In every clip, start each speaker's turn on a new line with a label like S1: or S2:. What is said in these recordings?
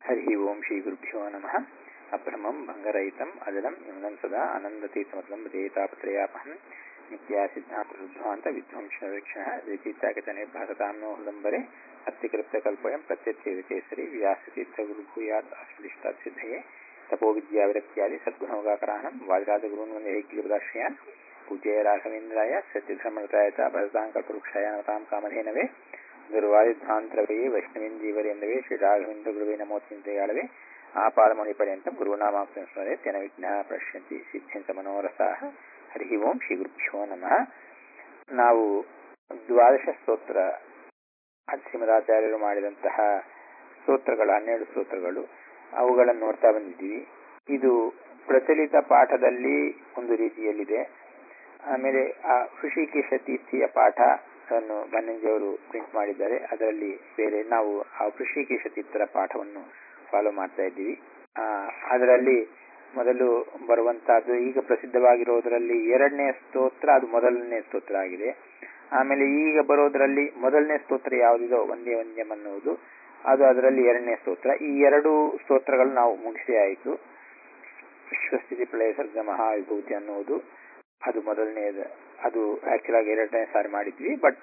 S1: हरिः ओं श्रीगुरुभ्यो नमः अभ्रमं भङ्गरहितम् अजलम् इमलं सदा आनन्दतीर्थमतलं देयतापत्रयापहं नित्यासिद्धान्तविध्वान्तविध्वंसनवीक्षणः विचित्ताकचनिर्भासतां नो हृदम्बरे अत्तिकृत्यकल्पयं प्रत्यक्षेदकेसरि व्यासतीर्थगुरुभूयात् आश्लिष्टात्सिद्धये तपोविद्याविरक्त्यादि सद्गुणोगाकराणं वादिराजगुरून् वन्दे हैग्यपदाश्रयान् पूज्याय राघवेन्द्राय सत्यधर्मरताय च भरतां कल्पवृक्षाय नवतां कामधेनवे ಗುರುವಾಯುಧ್ವಾಂತರವೇ ವೈಷ್ಣವೇನ್ ಜೀವರೇಂದ್ರವೇ ಶ್ರೀ ರಾಘವೇಂದ್ರ ಗುರುವೇ ನಮೋ ಚಿಂತೆಯಾಳವೇ ಆಪಾದಮಣಿ ಪರ್ಯಂತ ಗುರುನಾಮಾಕ್ತ ಸ್ಮರೆ ತೆನ ವಿಘ್ನ ಪ್ರಶ್ಯಂತಿ ಸಿದ್ಧಂತ ಮನೋರಸಾಹ ಹರಿ ಓಂ ಶ್ರೀ ಗುರುಭ್ಯೋ ನಮಃ ನಾವು ದ್ವಾದಶ ಸ್ತೋತ್ರ ಶ್ರೀಮದಾಚಾರ್ಯರು ಮಾಡಿದಂತಹ ಸ್ತೋತ್ರಗಳು ಹನ್ನೆರಡು ಸ್ತೋತ್ರಗಳು ಅವುಗಳನ್ನು ನೋಡ್ತಾ ಬಂದಿದ್ದೀವಿ ಇದು ಪ್ರಚಲಿತ ಪಾಠದಲ್ಲಿ ಒಂದು ರೀತಿಯಲ್ಲಿದೆ ಆಮೇಲೆ ಆ ಹೃಷಿಕೇಶ ತೀರ್ಥಿಯ ಪಾಠ ಅನ್ನು ಬನ್ನಂಜಿಯವರು ಪ್ರಿಂಟ್ ಮಾಡಿದ್ದಾರೆ ಅದರಲ್ಲಿ ಬೇರೆ ನಾವು ಆ ಹೃಷಿಕೇಶ ತೀರ್ಥರ ಪಾಠವನ್ನು ಫಾಲೋ ಮಾಡ್ತಾ ಇದ್ದೀವಿ ಅದರಲ್ಲಿ ಮೊದಲು ಬರುವಂತಹದ್ದು ಈಗ ಪ್ರಸಿದ್ಧವಾಗಿರೋದರಲ್ಲಿ ಎರಡನೇ ಸ್ತೋತ್ರ ಅದು ಮೊದಲನೇ ಸ್ತೋತ್ರ ಆಗಿದೆ ಆಮೇಲೆ ಈಗ ಬರೋದರಲ್ಲಿ ಮೊದಲನೇ ಸ್ತೋತ್ರ ಯಾವುದಿದೋ ಒಂದೇ ಒಂದ್ಯಂ ಅನ್ನುವುದು ಅದು ಅದರಲ್ಲಿ ಎರಡನೇ ಸ್ತೋತ್ರ ಈ ಎರಡು ಸ್ತೋತ್ರಗಳು ನಾವು ಮುಗಿಸಿ ಆಯಿತು ವಿಶ್ವಸ್ಥಿತಿ ಪ್ರಳಯ ಸರ್ಗ ಮಹಾವಿಭೂತಿ ಅನ್ನುವುದು ಅದು ಮೊದಲನೇದು ಅದು ಆಕ್ಚುಲ್ ಆಗಿ ಎರಡನೇ ಸಾರಿ ಮಾಡಿದ್ವಿ ಬಟ್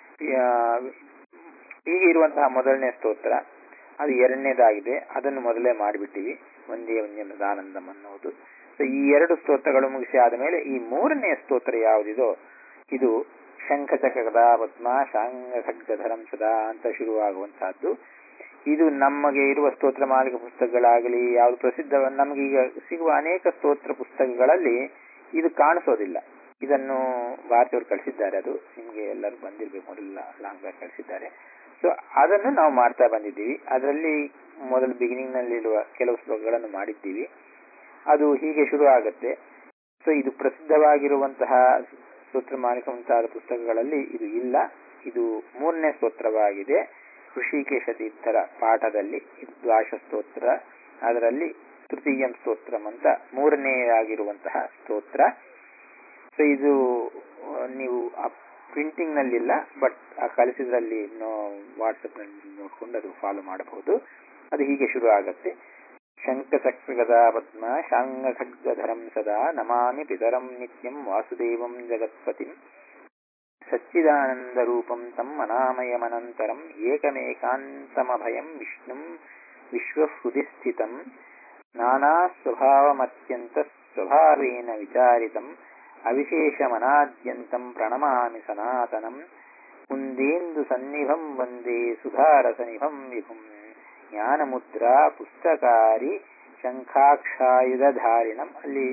S1: ಈಗ ಇರುವಂತಹ ಮೊದಲನೇ ಸ್ತೋತ್ರ ಅದು ಎರಡನೇದಾಗಿದೆ ಅದನ್ನು ಮೊದಲೇ ಮಾಡಿಬಿಟ್ಟಿವಿ ಒಂದೇ ಒಂದೇ ಮೃದಾನಂದಂ ಅನ್ನೋದು ಸೊ ಈ ಎರಡು ಸ್ತೋತ್ರಗಳು ಮುಗಿಸಿ ಆದ ಮೇಲೆ ಈ ಮೂರನೇ ಸ್ತೋತ್ರ ಯಾವುದಿದೋ ಇದು ಶಂಖಚಕ್ರದ ಪದ್ಮ ಶಾಂಗ ಖಡ್ಗಧರಂ ಸದಾ ಅಂತ ಶುರುವಾಗುವಂತಹದ್ದು ಇದು ನಮಗೆ ಇರುವ ಸ್ತೋತ್ರ ಮಾಲಿಕ ಪುಸ್ತಕಗಳಾಗಲಿ ಯಾವುದು ಪ್ರಸಿದ್ಧ ನಮಗೀಗ ಸಿಗುವ ಅನೇಕ ಸ್ತೋತ್ರ ಪುಸ್ತಕಗಳಲ್ಲಿ ಇದು ಕಾಣಿಸೋದಿಲ್ಲ ಇದನ್ನು ಭಾರತೀಯವರು ಕಳಿಸಿದ್ದಾರೆ ಅದು ನಿಮಗೆ ಎಲ್ಲರೂ ಬಂದಿರಬೇಕು ಮೊದಲ ಲಾಂಗ್ ಬ್ಯಾಕ್ ಕಳಿಸಿದ್ದಾರೆ ಸೊ ಅದನ್ನು ನಾವು ಮಾಡ್ತಾ ಬಂದಿದ್ದೀವಿ ಅದರಲ್ಲಿ ಮೊದಲು ಬಿಗಿನಿಂಗ್ ನಲ್ಲಿ ಇರುವ ಕೆಲವು ಶ್ಲೋಕಗಳನ್ನು ಮಾಡಿದ್ದೀವಿ ಅದು ಹೀಗೆ ಶುರು ಆಗುತ್ತೆ ಸೊ ಇದು ಪ್ರಸಿದ್ಧವಾಗಿರುವಂತಹ ಸ್ತೋತ್ರ ಮಾಲಿಕ ಮುಂತಾದ ಪುಸ್ತಕಗಳಲ್ಲಿ ಇದು ಇಲ್ಲ ಇದು ಮೂರನೇ ಸ್ತೋತ್ರವಾಗಿದೆ ಋಷಿಕೇಶ ತೀರ್ಥರ ಪಾಠದಲ್ಲಿ ದ್ವಾಶ ಸ್ತೋತ್ರ ಅದರಲ್ಲಿ ತೃತೀಯಂ ಸ್ತೋತ್ರಂ ಅಂತ ಮೂರನೆಯಾಗಿರುವಂತಹ ಸ್ತೋತ್ರ ಸೊ ಇದು ನೀವು ಪ್ರಿಂಟಿಂಗ್ ನಲ್ಲಿಲ್ಲ ಬಟ್ ಆ ಕಳಿಸಿದ್ರಲ್ಲಿ ವಾಟ್ಸಪ್ ನಲ್ಲಿ ನೋಡ್ಕೊಂಡು ಅದು ಫಾಲೋ ಮಾಡಬಹುದು ಅದು ಹೀಗೆ ಶುರು ಆಗತ್ತೆ ಶಂಖಚಕ್ರಗದ ಪದ್ಮ ಶಾಂಗ ಖಡ್ಗಧರಂ ಸದಾ ನಮಾಮಿ ಪಿತರಂ ನಿತ್ಯಂ ವಾಸುದೇವಂ ಜಗತ್ಪತಿಂ ಸಚ್ಚಿದಾನಂದ ರೂಪಂ ತಂ ಅನಾಮಯಮನಂತರಂ ಏಕಮೇಕಾಂತಮಭಯಂ ವಿಷ್ಣುಂ ವಿಶ್ವಹೃದಿ ಸ್ಥಿತಂ ನಾನಾ ಸ್ವಭಾವಮತ್ಯಂತ ಸ್ವಭಾವೇನ ವಿಚಾರಿತಂ ಅವಿಶೇಷಮನಾದ್ಯಂತಂ ಪ್ರಣಮಾಮಿ ಸನಾತನಂ ಕುಂದೇಂದು ಸನ್ನಿಭಂ ವಂದೇ ಸುಧಾರಸನಿಭಂ ವಿಭುಂ ಜ್ಞಾನಮುದ್ರಾ ಪುಸ್ತಕಾರಿ ಶಂಖಾಕ್ಷಾಯುಧಾರಿಣಂ ಅಲ್ಲಿ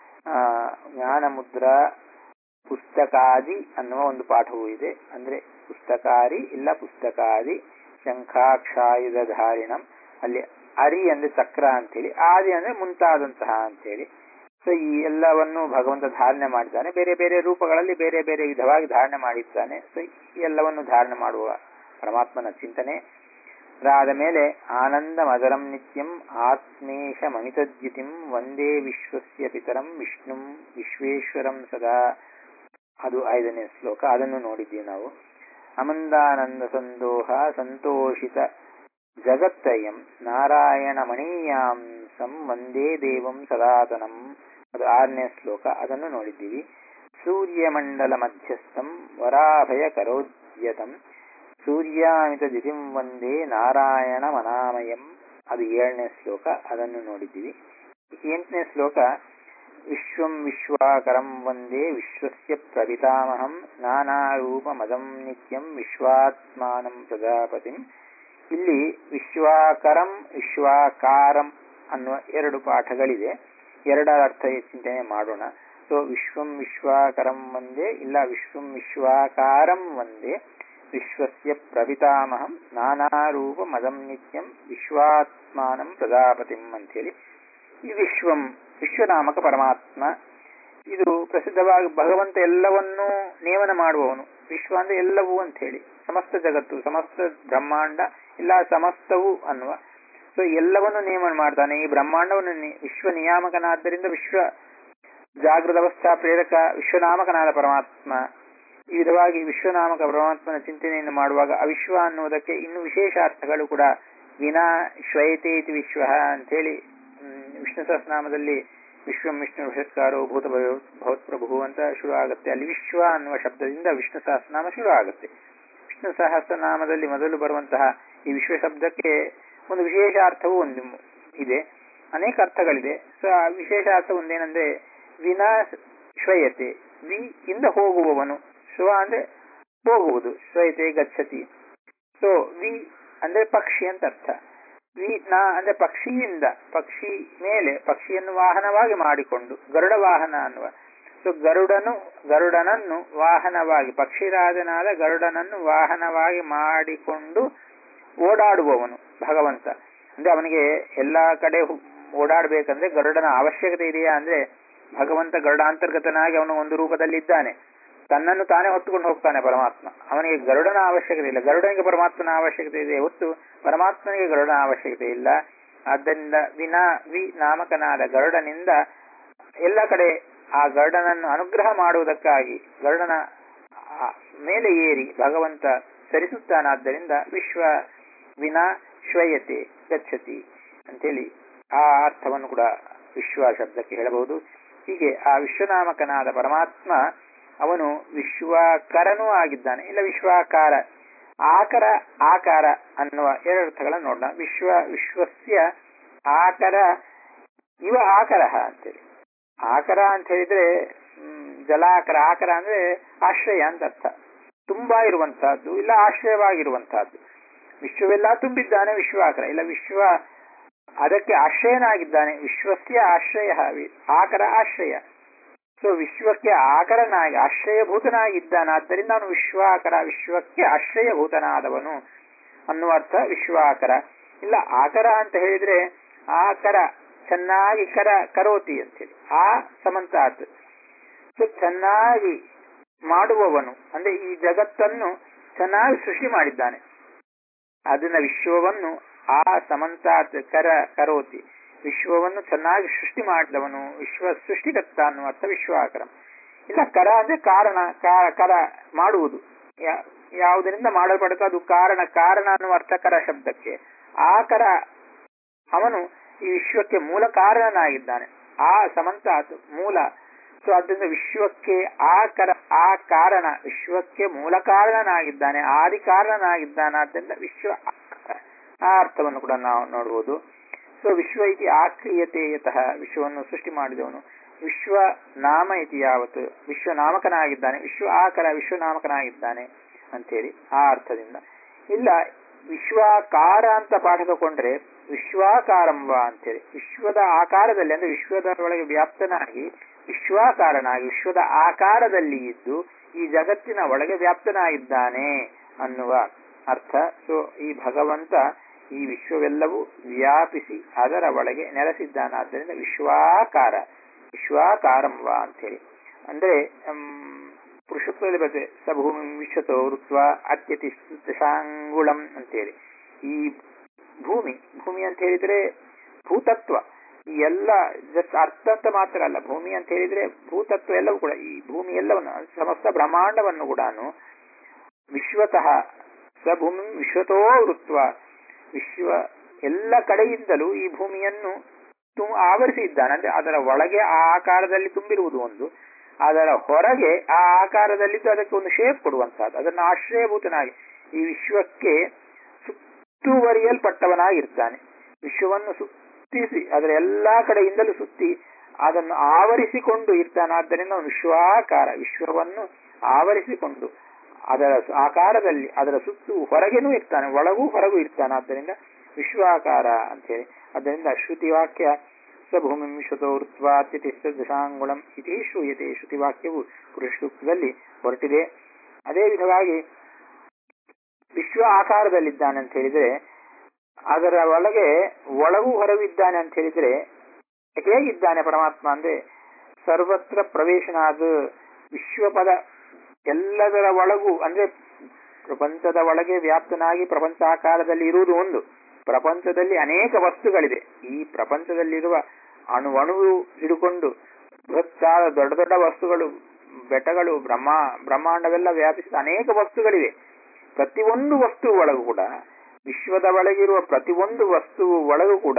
S1: ಜ್ಞಾನಮುದ್ರಾ ಪುಸ್ತಕಾದಿ ಅನ್ನುವ ಒಂದು ಪಾಠವೂ ಇದೆ ಅಂದ್ರೆ ಪುಸ್ತಕಾರಿ ಇಲ್ಲ ಪುಸ್ತಕಾದಿ ಶಂಖಾಕ್ಷಾಯುಧಾರಿಣಂ ಅಲ್ಲಿ ಅರಿ ಅಂದ್ರೆ ಚಕ್ರ ಅಂತೇಳಿ ಆದಿ ಅಂದ್ರೆ ಮುಂತಾದಂತಹ ಅಂತೇಳಿ ಸೊ ಈ ಎಲ್ಲವನ್ನು ಭಗವಂತ ಧಾರಣೆ ಮಾಡಿದ್ದಾನೆ ಬೇರೆ ಬೇರೆ ರೂಪಗಳಲ್ಲಿ ಬೇರೆ ಬೇರೆ ವಿಧವಾಗಿ ಧಾರಣೆ ಮಾಡಿದ್ದಾನೆ ಸೊ ಈ ಎಲ್ಲವನ್ನು ಧಾರಣೆ ಮಾಡುವ ಪರಮಾತ್ಮನ ಚಿಂತನೆ ಅದಾದ ಮೇಲೆ ಆನಂದ ಮದರಂ ನಿತ್ಯಂ ಆತ್ಮೇಶ ಮಮಿತದ್ಯುತಿಂ ಒಂದೇ ವಿಶ್ವಸ್ಯ ಪಿತರಂ ವಿಷ್ಣುಂ ವಿಶ್ವೇಶ್ವರಂ ಸದಾ ಅದು ಐದನೇ ಶ್ಲೋಕ ಅದನ್ನು ನೋಡಿದ್ದೀವಿ ನಾವು ಅಮಂದಾನಂದ ಸಂದೋಹ ಸಂತೋಷಿತ ಜಗತ್ತಯಂ ನಾರಾಯಣ ಮಣೀಯಾಂಸಂ ಒಂದೇ ದೇವಂ ಸದಾತನಂ ಅದು ಆರನೇ ಶ್ಲೋಕ ಅದನ್ನು ನೋಡಿದ್ದೀವಿ ಸೂರ್ಯಮಂಡಲ ಮಧ್ಯಸ್ಥಂ ವರಾಭಯ ಕರೋದ್ಯತಂ ಸೂರ್ಯಾಮಿತ ದಿತಿಂ ಒಂದೇ ನಾರಾಯಣ ಮನಾಮಯಂ ಅದು ಏಳನೇ ಶ್ಲೋಕ ಅದನ್ನು ನೋಡಿದ್ದೀವಿ ಎಂಟನೇ ಶ್ಲೋಕ ವಿಶ್ವಂ ವಿಶ್ವಾಕರಂ ವಂದೇ ವಿಶ್ವಸ್ಯ ಪ್ರಪಿತಾಮಹಂ ನಾನಾರೂಪ ಮದಂ ನಿತ್ಯಂ ವಿಶ್ವಾತ್ಮಾನಂ ಪ್ರಜಾಪತಿಂ ಇಲ್ಲಿ ವಿಶ್ವಾಕರಂ ವಿಶ್ವಾಕಾರಂ ಅನ್ನುವ ಎರಡು ಪಾಠಗಳಿದೆ ಎರಡರ ಅರ್ಥ ಚಿಂತನೆ ಮಾಡೋಣ ಸೊ ವಿಶ್ವಂ ವಿಶ್ವಾಕರಂ ಒಂದೇ ಇಲ್ಲ ವಿಶ್ವಂ ವಿಶ್ವಾಕಾರಂ ಒಂದೇ ವಿಶ್ವಸ್ಯ ಪ್ರಪಿತಾಮಹಂ ನಾನಾರೂಪ ಮದಂ ನಿತ್ಯಂ ವಿಶ್ವಾತ್ಮಾನಂ ಪ್ರಜಾಪತಿಂ ಅಂತೇಳಿ ಈ ವಿಶ್ವಂ ವಿಶ್ವನಾಮಕ ಪರಮಾತ್ಮ ಇದು ಪ್ರಸಿದ್ಧವಾಗಿ ಭಗವಂತ ಎಲ್ಲವನ್ನೂ ನೇಮನ ಮಾಡುವವನು ವಿಶ್ವ ಅಂದ್ರೆ ಎಲ್ಲವೂ ಅಂತ ಹೇಳಿ ಸಮಸ್ತ ಜಗತ್ತು ಸಮಸ್ತ ಬ್ರಹ್ಮಾಂಡ ಇಲ್ಲ ಸಮಸ್ತವು ಅನ್ನುವ ಸೊ ಎಲ್ಲವನ್ನು ನೇಮನ ಮಾಡ್ತಾನೆ ಈ ಬ್ರಹ್ಮಾಂಡವನ್ನು ವಿಶ್ವ ನಿಯಾಮಕನಾದ್ದರಿಂದ ವಿಶ್ವ ಜಾಗೃತ ಅವಸ್ಥಾ ಪ್ರೇರಕ ವಿಶ್ವನಾಮಕನಾದ ಪರಮಾತ್ಮ ಈ ವಿಧವಾಗಿ ವಿಶ್ವನಾಮಕ ಪರಮಾತ್ಮನ ಚಿಂತನೆಯನ್ನು ಮಾಡುವಾಗ ಅವಿಶ್ವ ಅನ್ನುವುದಕ್ಕೆ ಇನ್ನು ವಿಶೇಷ ಅರ್ಥಗಳು ಕೂಡ ವಿನಾ ಶ್ವಯತೆ ಇತಿ ವಿಶ್ವ ಅಂತೇಳಿ ಹ್ಮ್, ವಿಷ್ಣು ಸಹಸ್ರನಾಮದಲ್ಲಿ ವಿಶ್ವಂ ವಿಷ್ಣು ವಿಷತ್ಕಾರೋ ಭೂತ ಭವತ್ಪ್ರಭು ಅಂತ ಶುರು ಆಗುತ್ತೆ ಅಲ್ಲಿ ವಿಶ್ವ ಅನ್ನುವ ಶಬ್ದದಿಂದ ವಿಷ್ಣು ಸಹಸ್ರನಾಮ ಶುರು ಆಗುತ್ತೆ ವಿಷ್ಣು ಸಹಸ್ರನಾಮದಲ್ಲಿ ಮೊದಲು ಬರುವಂತಹ ಈ ವಿಶ್ವ ಶಬ್ದಕ್ಕೆ ಒಂದು ವಿಶೇಷ ಅರ್ಥವೂ ಒಂದು ಇದೆ ಅನೇಕ ಅರ್ಥಗಳಿದೆ ಸೊ ಆ ವಿಶೇಷ ಅರ್ಥ ಒಂದೇನಂದ್ರೆ ವಿನಾ ಶ್ವಯತೆ ವಿ ಇಂದ ಹೋಗುವವನು ಶ್ವ ಅಂದ್ರೆ ಹೋಗುವುದು ಶ್ವಯತೆ ಗಚ್ಚತಿ ಸೊ ವಿ ಅಂದ್ರೆ ಪಕ್ಷಿ ಅಂತ ಅರ್ಥ ವಿ ನಾ ಅಂದ್ರೆ ಪಕ್ಷಿಯಿಂದ ಪಕ್ಷಿ ಮೇಲೆ ಪಕ್ಷಿಯನ್ನು ವಾಹನವಾಗಿ ಮಾಡಿಕೊಂಡು ಗರುಡ ವಾಹನ ಅನ್ನುವ ಸೊ ಗರುಡನು ಗರುಡನನ್ನು ವಾಹನವಾಗಿ ಪಕ್ಷಿರಾಜನಾದ ಗರುಡನನ್ನು ವಾಹನವಾಗಿ ಮಾಡಿಕೊಂಡು ಓಡಾಡುವವನು ಭಗವಂತ ಅಂದ್ರೆ ಅವನಿಗೆ ಎಲ್ಲಾ ಕಡೆ ಹು- ಓಡಾಡ್ಬೇಕಂದ್ರೆ ಗರುಡನ ಅವಶ್ಯಕತೆ ಇದೆಯಾ ಅಂದ್ರೆ ಭಗವಂತ ಗರುಡಾಂತರ್ಗತನಾಗಿ ಅವನು ಒಂದು ರೂಪದಲ್ಲಿ ಇದ್ದಾನೆ ತನ್ನನ್ನು ತಾನೇ ಹೊತ್ತುಕೊಂಡು ಹೋಗ್ತಾನೆ ಪರಮಾತ್ಮ ಅವನಿಗೆ ಗರುಡನ ಅವಶ್ಯಕತೆ ಇಲ್ಲ ಗರುಡನಿಗೆ ಪರಮಾತ್ಮನ ಅವಶ್ಯಕತೆ ಇದೆ ಹೊತ್ತು ಪರಮಾತ್ಮನಿಗೆ ಗರುಡನ ಅವಶ್ಯಕತೆ ಇಲ್ಲ ಆದ್ದರಿಂದ ವಿನಾ ವಿ ನಾಮಕನಾದ ಗರುಡನಿಂದ ಎಲ್ಲ ಕಡೆ ಆ ಗರುಡನನ್ನು ಅನುಗ್ರಹ ಮಾಡುವುದಕ್ಕಾಗಿ ಗರುಡನ ಆ ಮೇಲೆ ಏರಿ ಭಗವಂತ ಸರಿಸುತ್ತಾನಾದ್ದರಿಂದ ವಿಶ್ವ ವಿನಾ ಶ್ವಯತೆ ಗಚ್ಚತಿ ಅಂತೇಳಿ ಆ ಅರ್ಥವನ್ನು ಕೂಡ ವಿಶ್ವ ಶಬ್ದಕ್ಕೆ ಹೇಳಬಹುದು ಹೀಗೆ ಆ ವಿಶ್ವನಾಮಕನಾದ ಪರಮಾತ್ಮ ಅವನು ವಿಶ್ವಾಕರನೂ ಆಗಿದ್ದಾನೆ ಇಲ್ಲ ವಿಶ್ವಾಕಾರ ಆಕರ ಆಕಾರ ಅನ್ನುವ ಎರಡು ಅರ್ಥಗಳನ್ನು ನೋಡೋಣ ವಿಶ್ವ ವಿಶ್ವಸ್ಯ ಆಕರ ಇವ ಆಕರ ಅಂತೇಳಿ ಆಕರ ಅಂತ ಹೇಳಿದ್ರೆ ಹ್ಮ್, ಜಲಾಕರ ಆಕರ ಅಂದ್ರೆ ಆಶ್ರಯ ಅಂತ ಅರ್ಥ ತುಂಬಾ ಇರುವಂತಹದ್ದು ಇಲ್ಲ ಆಶ್ರಯವಾಗಿರುವಂತಹದ್ದು ವಿಶ್ವವೆಲ್ಲ ತುಂಬಿದ್ದಾನೆ ವಿಶ್ವಾಕರ ಇಲ್ಲ ವಿಶ್ವ ಅದಕ್ಕೆ ಆಶ್ರಯನಾಗಿದ್ದಾನೆ ವಿಶ್ವಸ್ಯ ಆಶ್ರಯ ವಿ- ಆಕರ ಆಶ್ರಯ ಸೊ ವಿಶ್ವಕ್ಕೆ ಆಕರನಾಗಿ ಆಶ್ರಯಭೂತನಾಗಿದ್ದಾನೆ ಆದ್ದರಿಂದ ಅವನು ವಿಶ್ವಾಕರ ವಿಶ್ವಕ್ಕೆ ಆಶ್ರಯಭೂತನಾದವನು ಅನ್ನುವ ಅರ್ಥ ವಿಶ್ವಾಕರ ಇಲ್ಲ ಆಕರ ಅಂತ ಹೇಳಿದ್ರೆ ಆಕರ ಚೆನ್ನಾಗಿ ಕರ ಕರೋತಿ ಅಂತೇಳಿ ಆ ಸಮಂತಾತ್ ಸೊ ಚೆನ್ನಾಗಿ ಮಾಡುವವನು ಅಂದ್ರೆ ಈ ಜಗತ್ತನ್ನು ಚೆನ್ನಾಗಿ ಸೃಷ್ಟಿ ಮಾಡಿದ್ದಾನೆ ಅದನ್ನ ವಿಶ್ವವನ್ನು ಆ ಸಮಂತಾತ್ ಕರ ಕರೋತಿ ವಿಶ್ವವನ್ನು ಚೆನ್ನಾಗಿ ಸೃಷ್ಟಿ ಮಾಡಿದವನು ವಿಶ್ವ ಸೃಷ್ಟಿಕರ್ತ ಅನ್ನುವ ಅರ್ಥ ವಿಶ್ವಾಕರ ಇಲ್ಲ ಕರ ಅಂದ್ರೆ ಕಾರಣ ಕಾ- ಕರ ಮಾಡುವುದು ಯಾ- ಯಾವುದರಿಂದ ಮಾಡಲ್ಪಡುತ್ತೋ ಅದು ಕಾರಣ ಕಾರಣ ಅನ್ನುವ ಅರ್ಥ ಕರ ಶಬ್ದಕ್ಕೆ ಆ ಕರ ಅವನು ಈ ವಿಶ್ವಕ್ಕೆ ಮೂಲ ಕಾರಣನಾಗಿದ್ದಾನೆ ಆ ಸಮಂತಾತ್ ಮೂಲ ಸೊ ಅದರಿಂದ ವಿಶ್ವಕ್ಕೆ ಆ ಕರ ಆ ಕಾರಣ ವಿಶ್ವಕ್ಕೆ ಮೂಲ ಕಾರಣನಾಗಿದ್ದಾನೆ ಆದಿ ಕಾರಣನಾಗಿದ್ದಾನೆ ಆದ್ದರಿಂದ ವಿಶ್ವ ಆ ಅರ್ಥವನ್ನು ಕೂಡ ನಾವು ನೋಡಬಹುದು ಸೊ ವಿಶ್ವ ಇತಿ ಆಕ್ರಿಯತೆ ಯತಃ ವಿಶ್ವವನ್ನು ಸೃಷ್ಟಿ ಮಾಡಿದವನು ವಿಶ್ವ ನಾಮ ಇತಿ ಯಾವತ್ತು ವಿಶ್ವನಾಮಕನಾಗಿದ್ದಾನೆ ವಿಶ್ವ ಆಕರ ವಿಶ್ವನಾಮಕನಾಗಿದ್ದಾನೆ ಅಂತೇಳಿ ಆ ಅರ್ಥದಿಂದ ಇಲ್ಲ ವಿಶ್ವಾಕಾರ ಅಂತ ಪಾಠ ತಗೊಂಡ್ರೆ ವಿಶ್ವಾಕಾರಂವ ಅಂತೇಳಿ ವಿಶ್ವದ ಆಕಾರದಲ್ಲಿ ಅಂದ್ರೆ ವಿಶ್ವದ ಒಳಗೆ ವ್ಯಾಪ್ತನಾಗಿ ವಿಶ್ವಾಕಾರನಾಗಿ ವಿಶ್ವದ ಆಕಾರದಲ್ಲಿ ಇದ್ದು ಈ ಜಗತ್ತಿನ ಒಳಗೆ ವ್ಯಾಪ್ತನಾಗಿದ್ದಾನೆ ಅನ್ನುವ ಅರ್ಥ ಸೊ ಈ ಭಗವಂತ ಈ ವಿಶ್ವವೆಲ್ಲವೂ ವ್ಯಾಪಿಸಿ ಅದರ ಒಳಗೆ ನೆಲೆಸಿದ್ದಾನಾದ್ದರಿಂದ ವಿಶ್ವಾಕಾರ ವಿಶ್ವಾಕಾರಂವ ಅಂತೇಳಿ ಅಂದ್ರೆ ಪುರುಷತ್ವದಲ್ಲಿ ಬರ್ತದೆ ಸ ಭೂಮಿ ವಿಶ್ವತೋ ಋತ್ವ ಅತ್ಯತಿಶಾಂಗುಳಂ ಅಂತೇಳಿ ಈ ಭೂಮಿ ಭೂಮಿ ಅಂತ ಹೇಳಿದ್ರೆ ಭೂತತ್ವ ಈ ಎಲ್ಲ ಜಸ್ಟ್ ಅರ್ಥ ಅಂತ ಮಾತ್ರ ಅಲ್ಲ ಭೂಮಿ ಅಂತ ಹೇಳಿದ್ರೆ ಭೂತತ್ವ ಎಲ್ಲವೂ ಕೂಡ ಈ ಭೂಮಿ ಎಲ್ಲವನ್ನು ಸಮಸ್ತ ಬ್ರಹ್ಮಾಂಡವನ್ನು ಕೂಡ ವಿಶ್ವತಃ ಸ ಭೂಮಿ ವಿಶ್ವತೋ ವೃತ್ವ ವಿಶ್ವ ಎಲ್ಲ ಕಡೆಯಿಂದಲೂ ಈ ಭೂಮಿಯನ್ನು ತು ಆವರಿಸಿ ಇದ್ದಾನೆ ಅಂದ್ರೆ ಅದರ ಒಳಗೆ ಆ ಆಕಾರದಲ್ಲಿ ತುಂಬಿರುವುದು ಒಂದು ಅದರ ಹೊರಗೆ ಆ ಆಕಾರದಲ್ಲಿದ್ದು ಅದಕ್ಕೆ ಒಂದು ಶೇಪ್ ಕೊಡುವಂತಹದ್ದು ಅದನ್ನು ಆಶ್ರಯಭೂತನಾಗಿ ಈ ವಿಶ್ವಕ್ಕೆ ಸುತ್ತುವರಿಯಲ್ಪಟ್ಟವನಾಗಿರ್ತಾನೆ ವಿಶ್ವವನ್ನು ಸುತ್ತಿಸಿ ಅದರ ಎಲ್ಲಾ ಕಡೆಯಿಂದಲೂ ಸುತ್ತಿ ಅದನ್ನು ಆವರಿಸಿಕೊಂಡು ಇರ್ತಾನೆ ಆದ್ದರಿಂದ ಅವನು ವಿಶ್ವಾಕಾರ ವಿಶ್ವವನ್ನು ಆವರಿಸಿಕೊಂಡು ಅದರ ಆಕಾರದಲ್ಲಿ ಅದರ ಸುತ್ತು ಹೊರಗೇನೂ ಇರ್ತಾನೆ ಒಳಗೂ ಹೊರಗೂ ಇರ್ತಾನೆ ಆದ್ದರಿಂದ ವಿಶ್ವಾಕಾರ ಅಂತ ಹೇಳಿ ಆದ್ದರಿಂದ ಶ್ರುತಿ ವಾಕ್ಯ ಸ ಭೂಮಿ ವಿಶ್ವತೋ ವೃತ್ವಾತ್ಯತಿಷ್ಠ ದಶಾಂಗುಳಂ ಇತಿ ಶ್ರೂಯತೆ ಶ್ರುತಿ ವಾಕ್ಯವು ಪುರುಷ ಸೂಕ್ತದಲ್ಲಿ ಹೊರಟಿದೆ ಅದೇ ವಿಧವಾಗಿ ವಿಶ್ವ ಆಕಾರದಲ್ಲಿದ್ದಾನೆ ಅಂತ ಹೇಳಿದ್ರೆ ಅದರ ಒಳಗೆ ಒಳಗೂ ಹೊರಗೂ ಇದ್ದಾನೆ ಅಂತ ಹೇಳಿದ್ರೆ ಹೇಗಿದ್ದಾನೆ ಪರಮಾತ್ಮ ಅಂದ್ರೆ ಸರ್ವತ್ರ ಪ್ರವೇಶನಾದ ವಿಶ್ವಪದ ಎಲ್ಲದರ ಒಳಗೂ ಅಂದ್ರೆ ಪ್ರಪಂಚದ ಒಳಗೆ ವ್ಯಾಪ್ತನಾಗಿ ಪ್ರಪಂಚ ಆಕಾರದಲ್ಲಿ ಇರುವುದು ಒಂದು ಪ್ರಪಂಚದಲ್ಲಿ ಅನೇಕ ವಸ್ತುಗಳಿದೆ ಈ ಪ್ರಪಂಚದಲ್ಲಿರುವ ಅಣು ಅಣುವು ಹಿಡುಕೊಂಡು ಬೃಹತ್ತಾದ ದೊಡ್ಡ ದೊಡ್ಡ ವಸ್ತುಗಳು ಬೆಟ್ಟಗಳು ಬ್ರಹ್ಮ ಬ್ರಹ್ಮಾಂಡವೆಲ್ಲ ವ್ಯಾಪಿಸಿದ ಅನೇಕ ವಸ್ತುಗಳಿವೆ ಪ್ರತಿಯೊಂದು ವಸ್ತು ಒಳಗೂ ಕೂಡ ವಿಶ್ವದ ಒಳಗಿರುವ ಪ್ರತಿಯೊಂದು ವಸ್ತುವು ಒಳಗೂ ಕೂಡ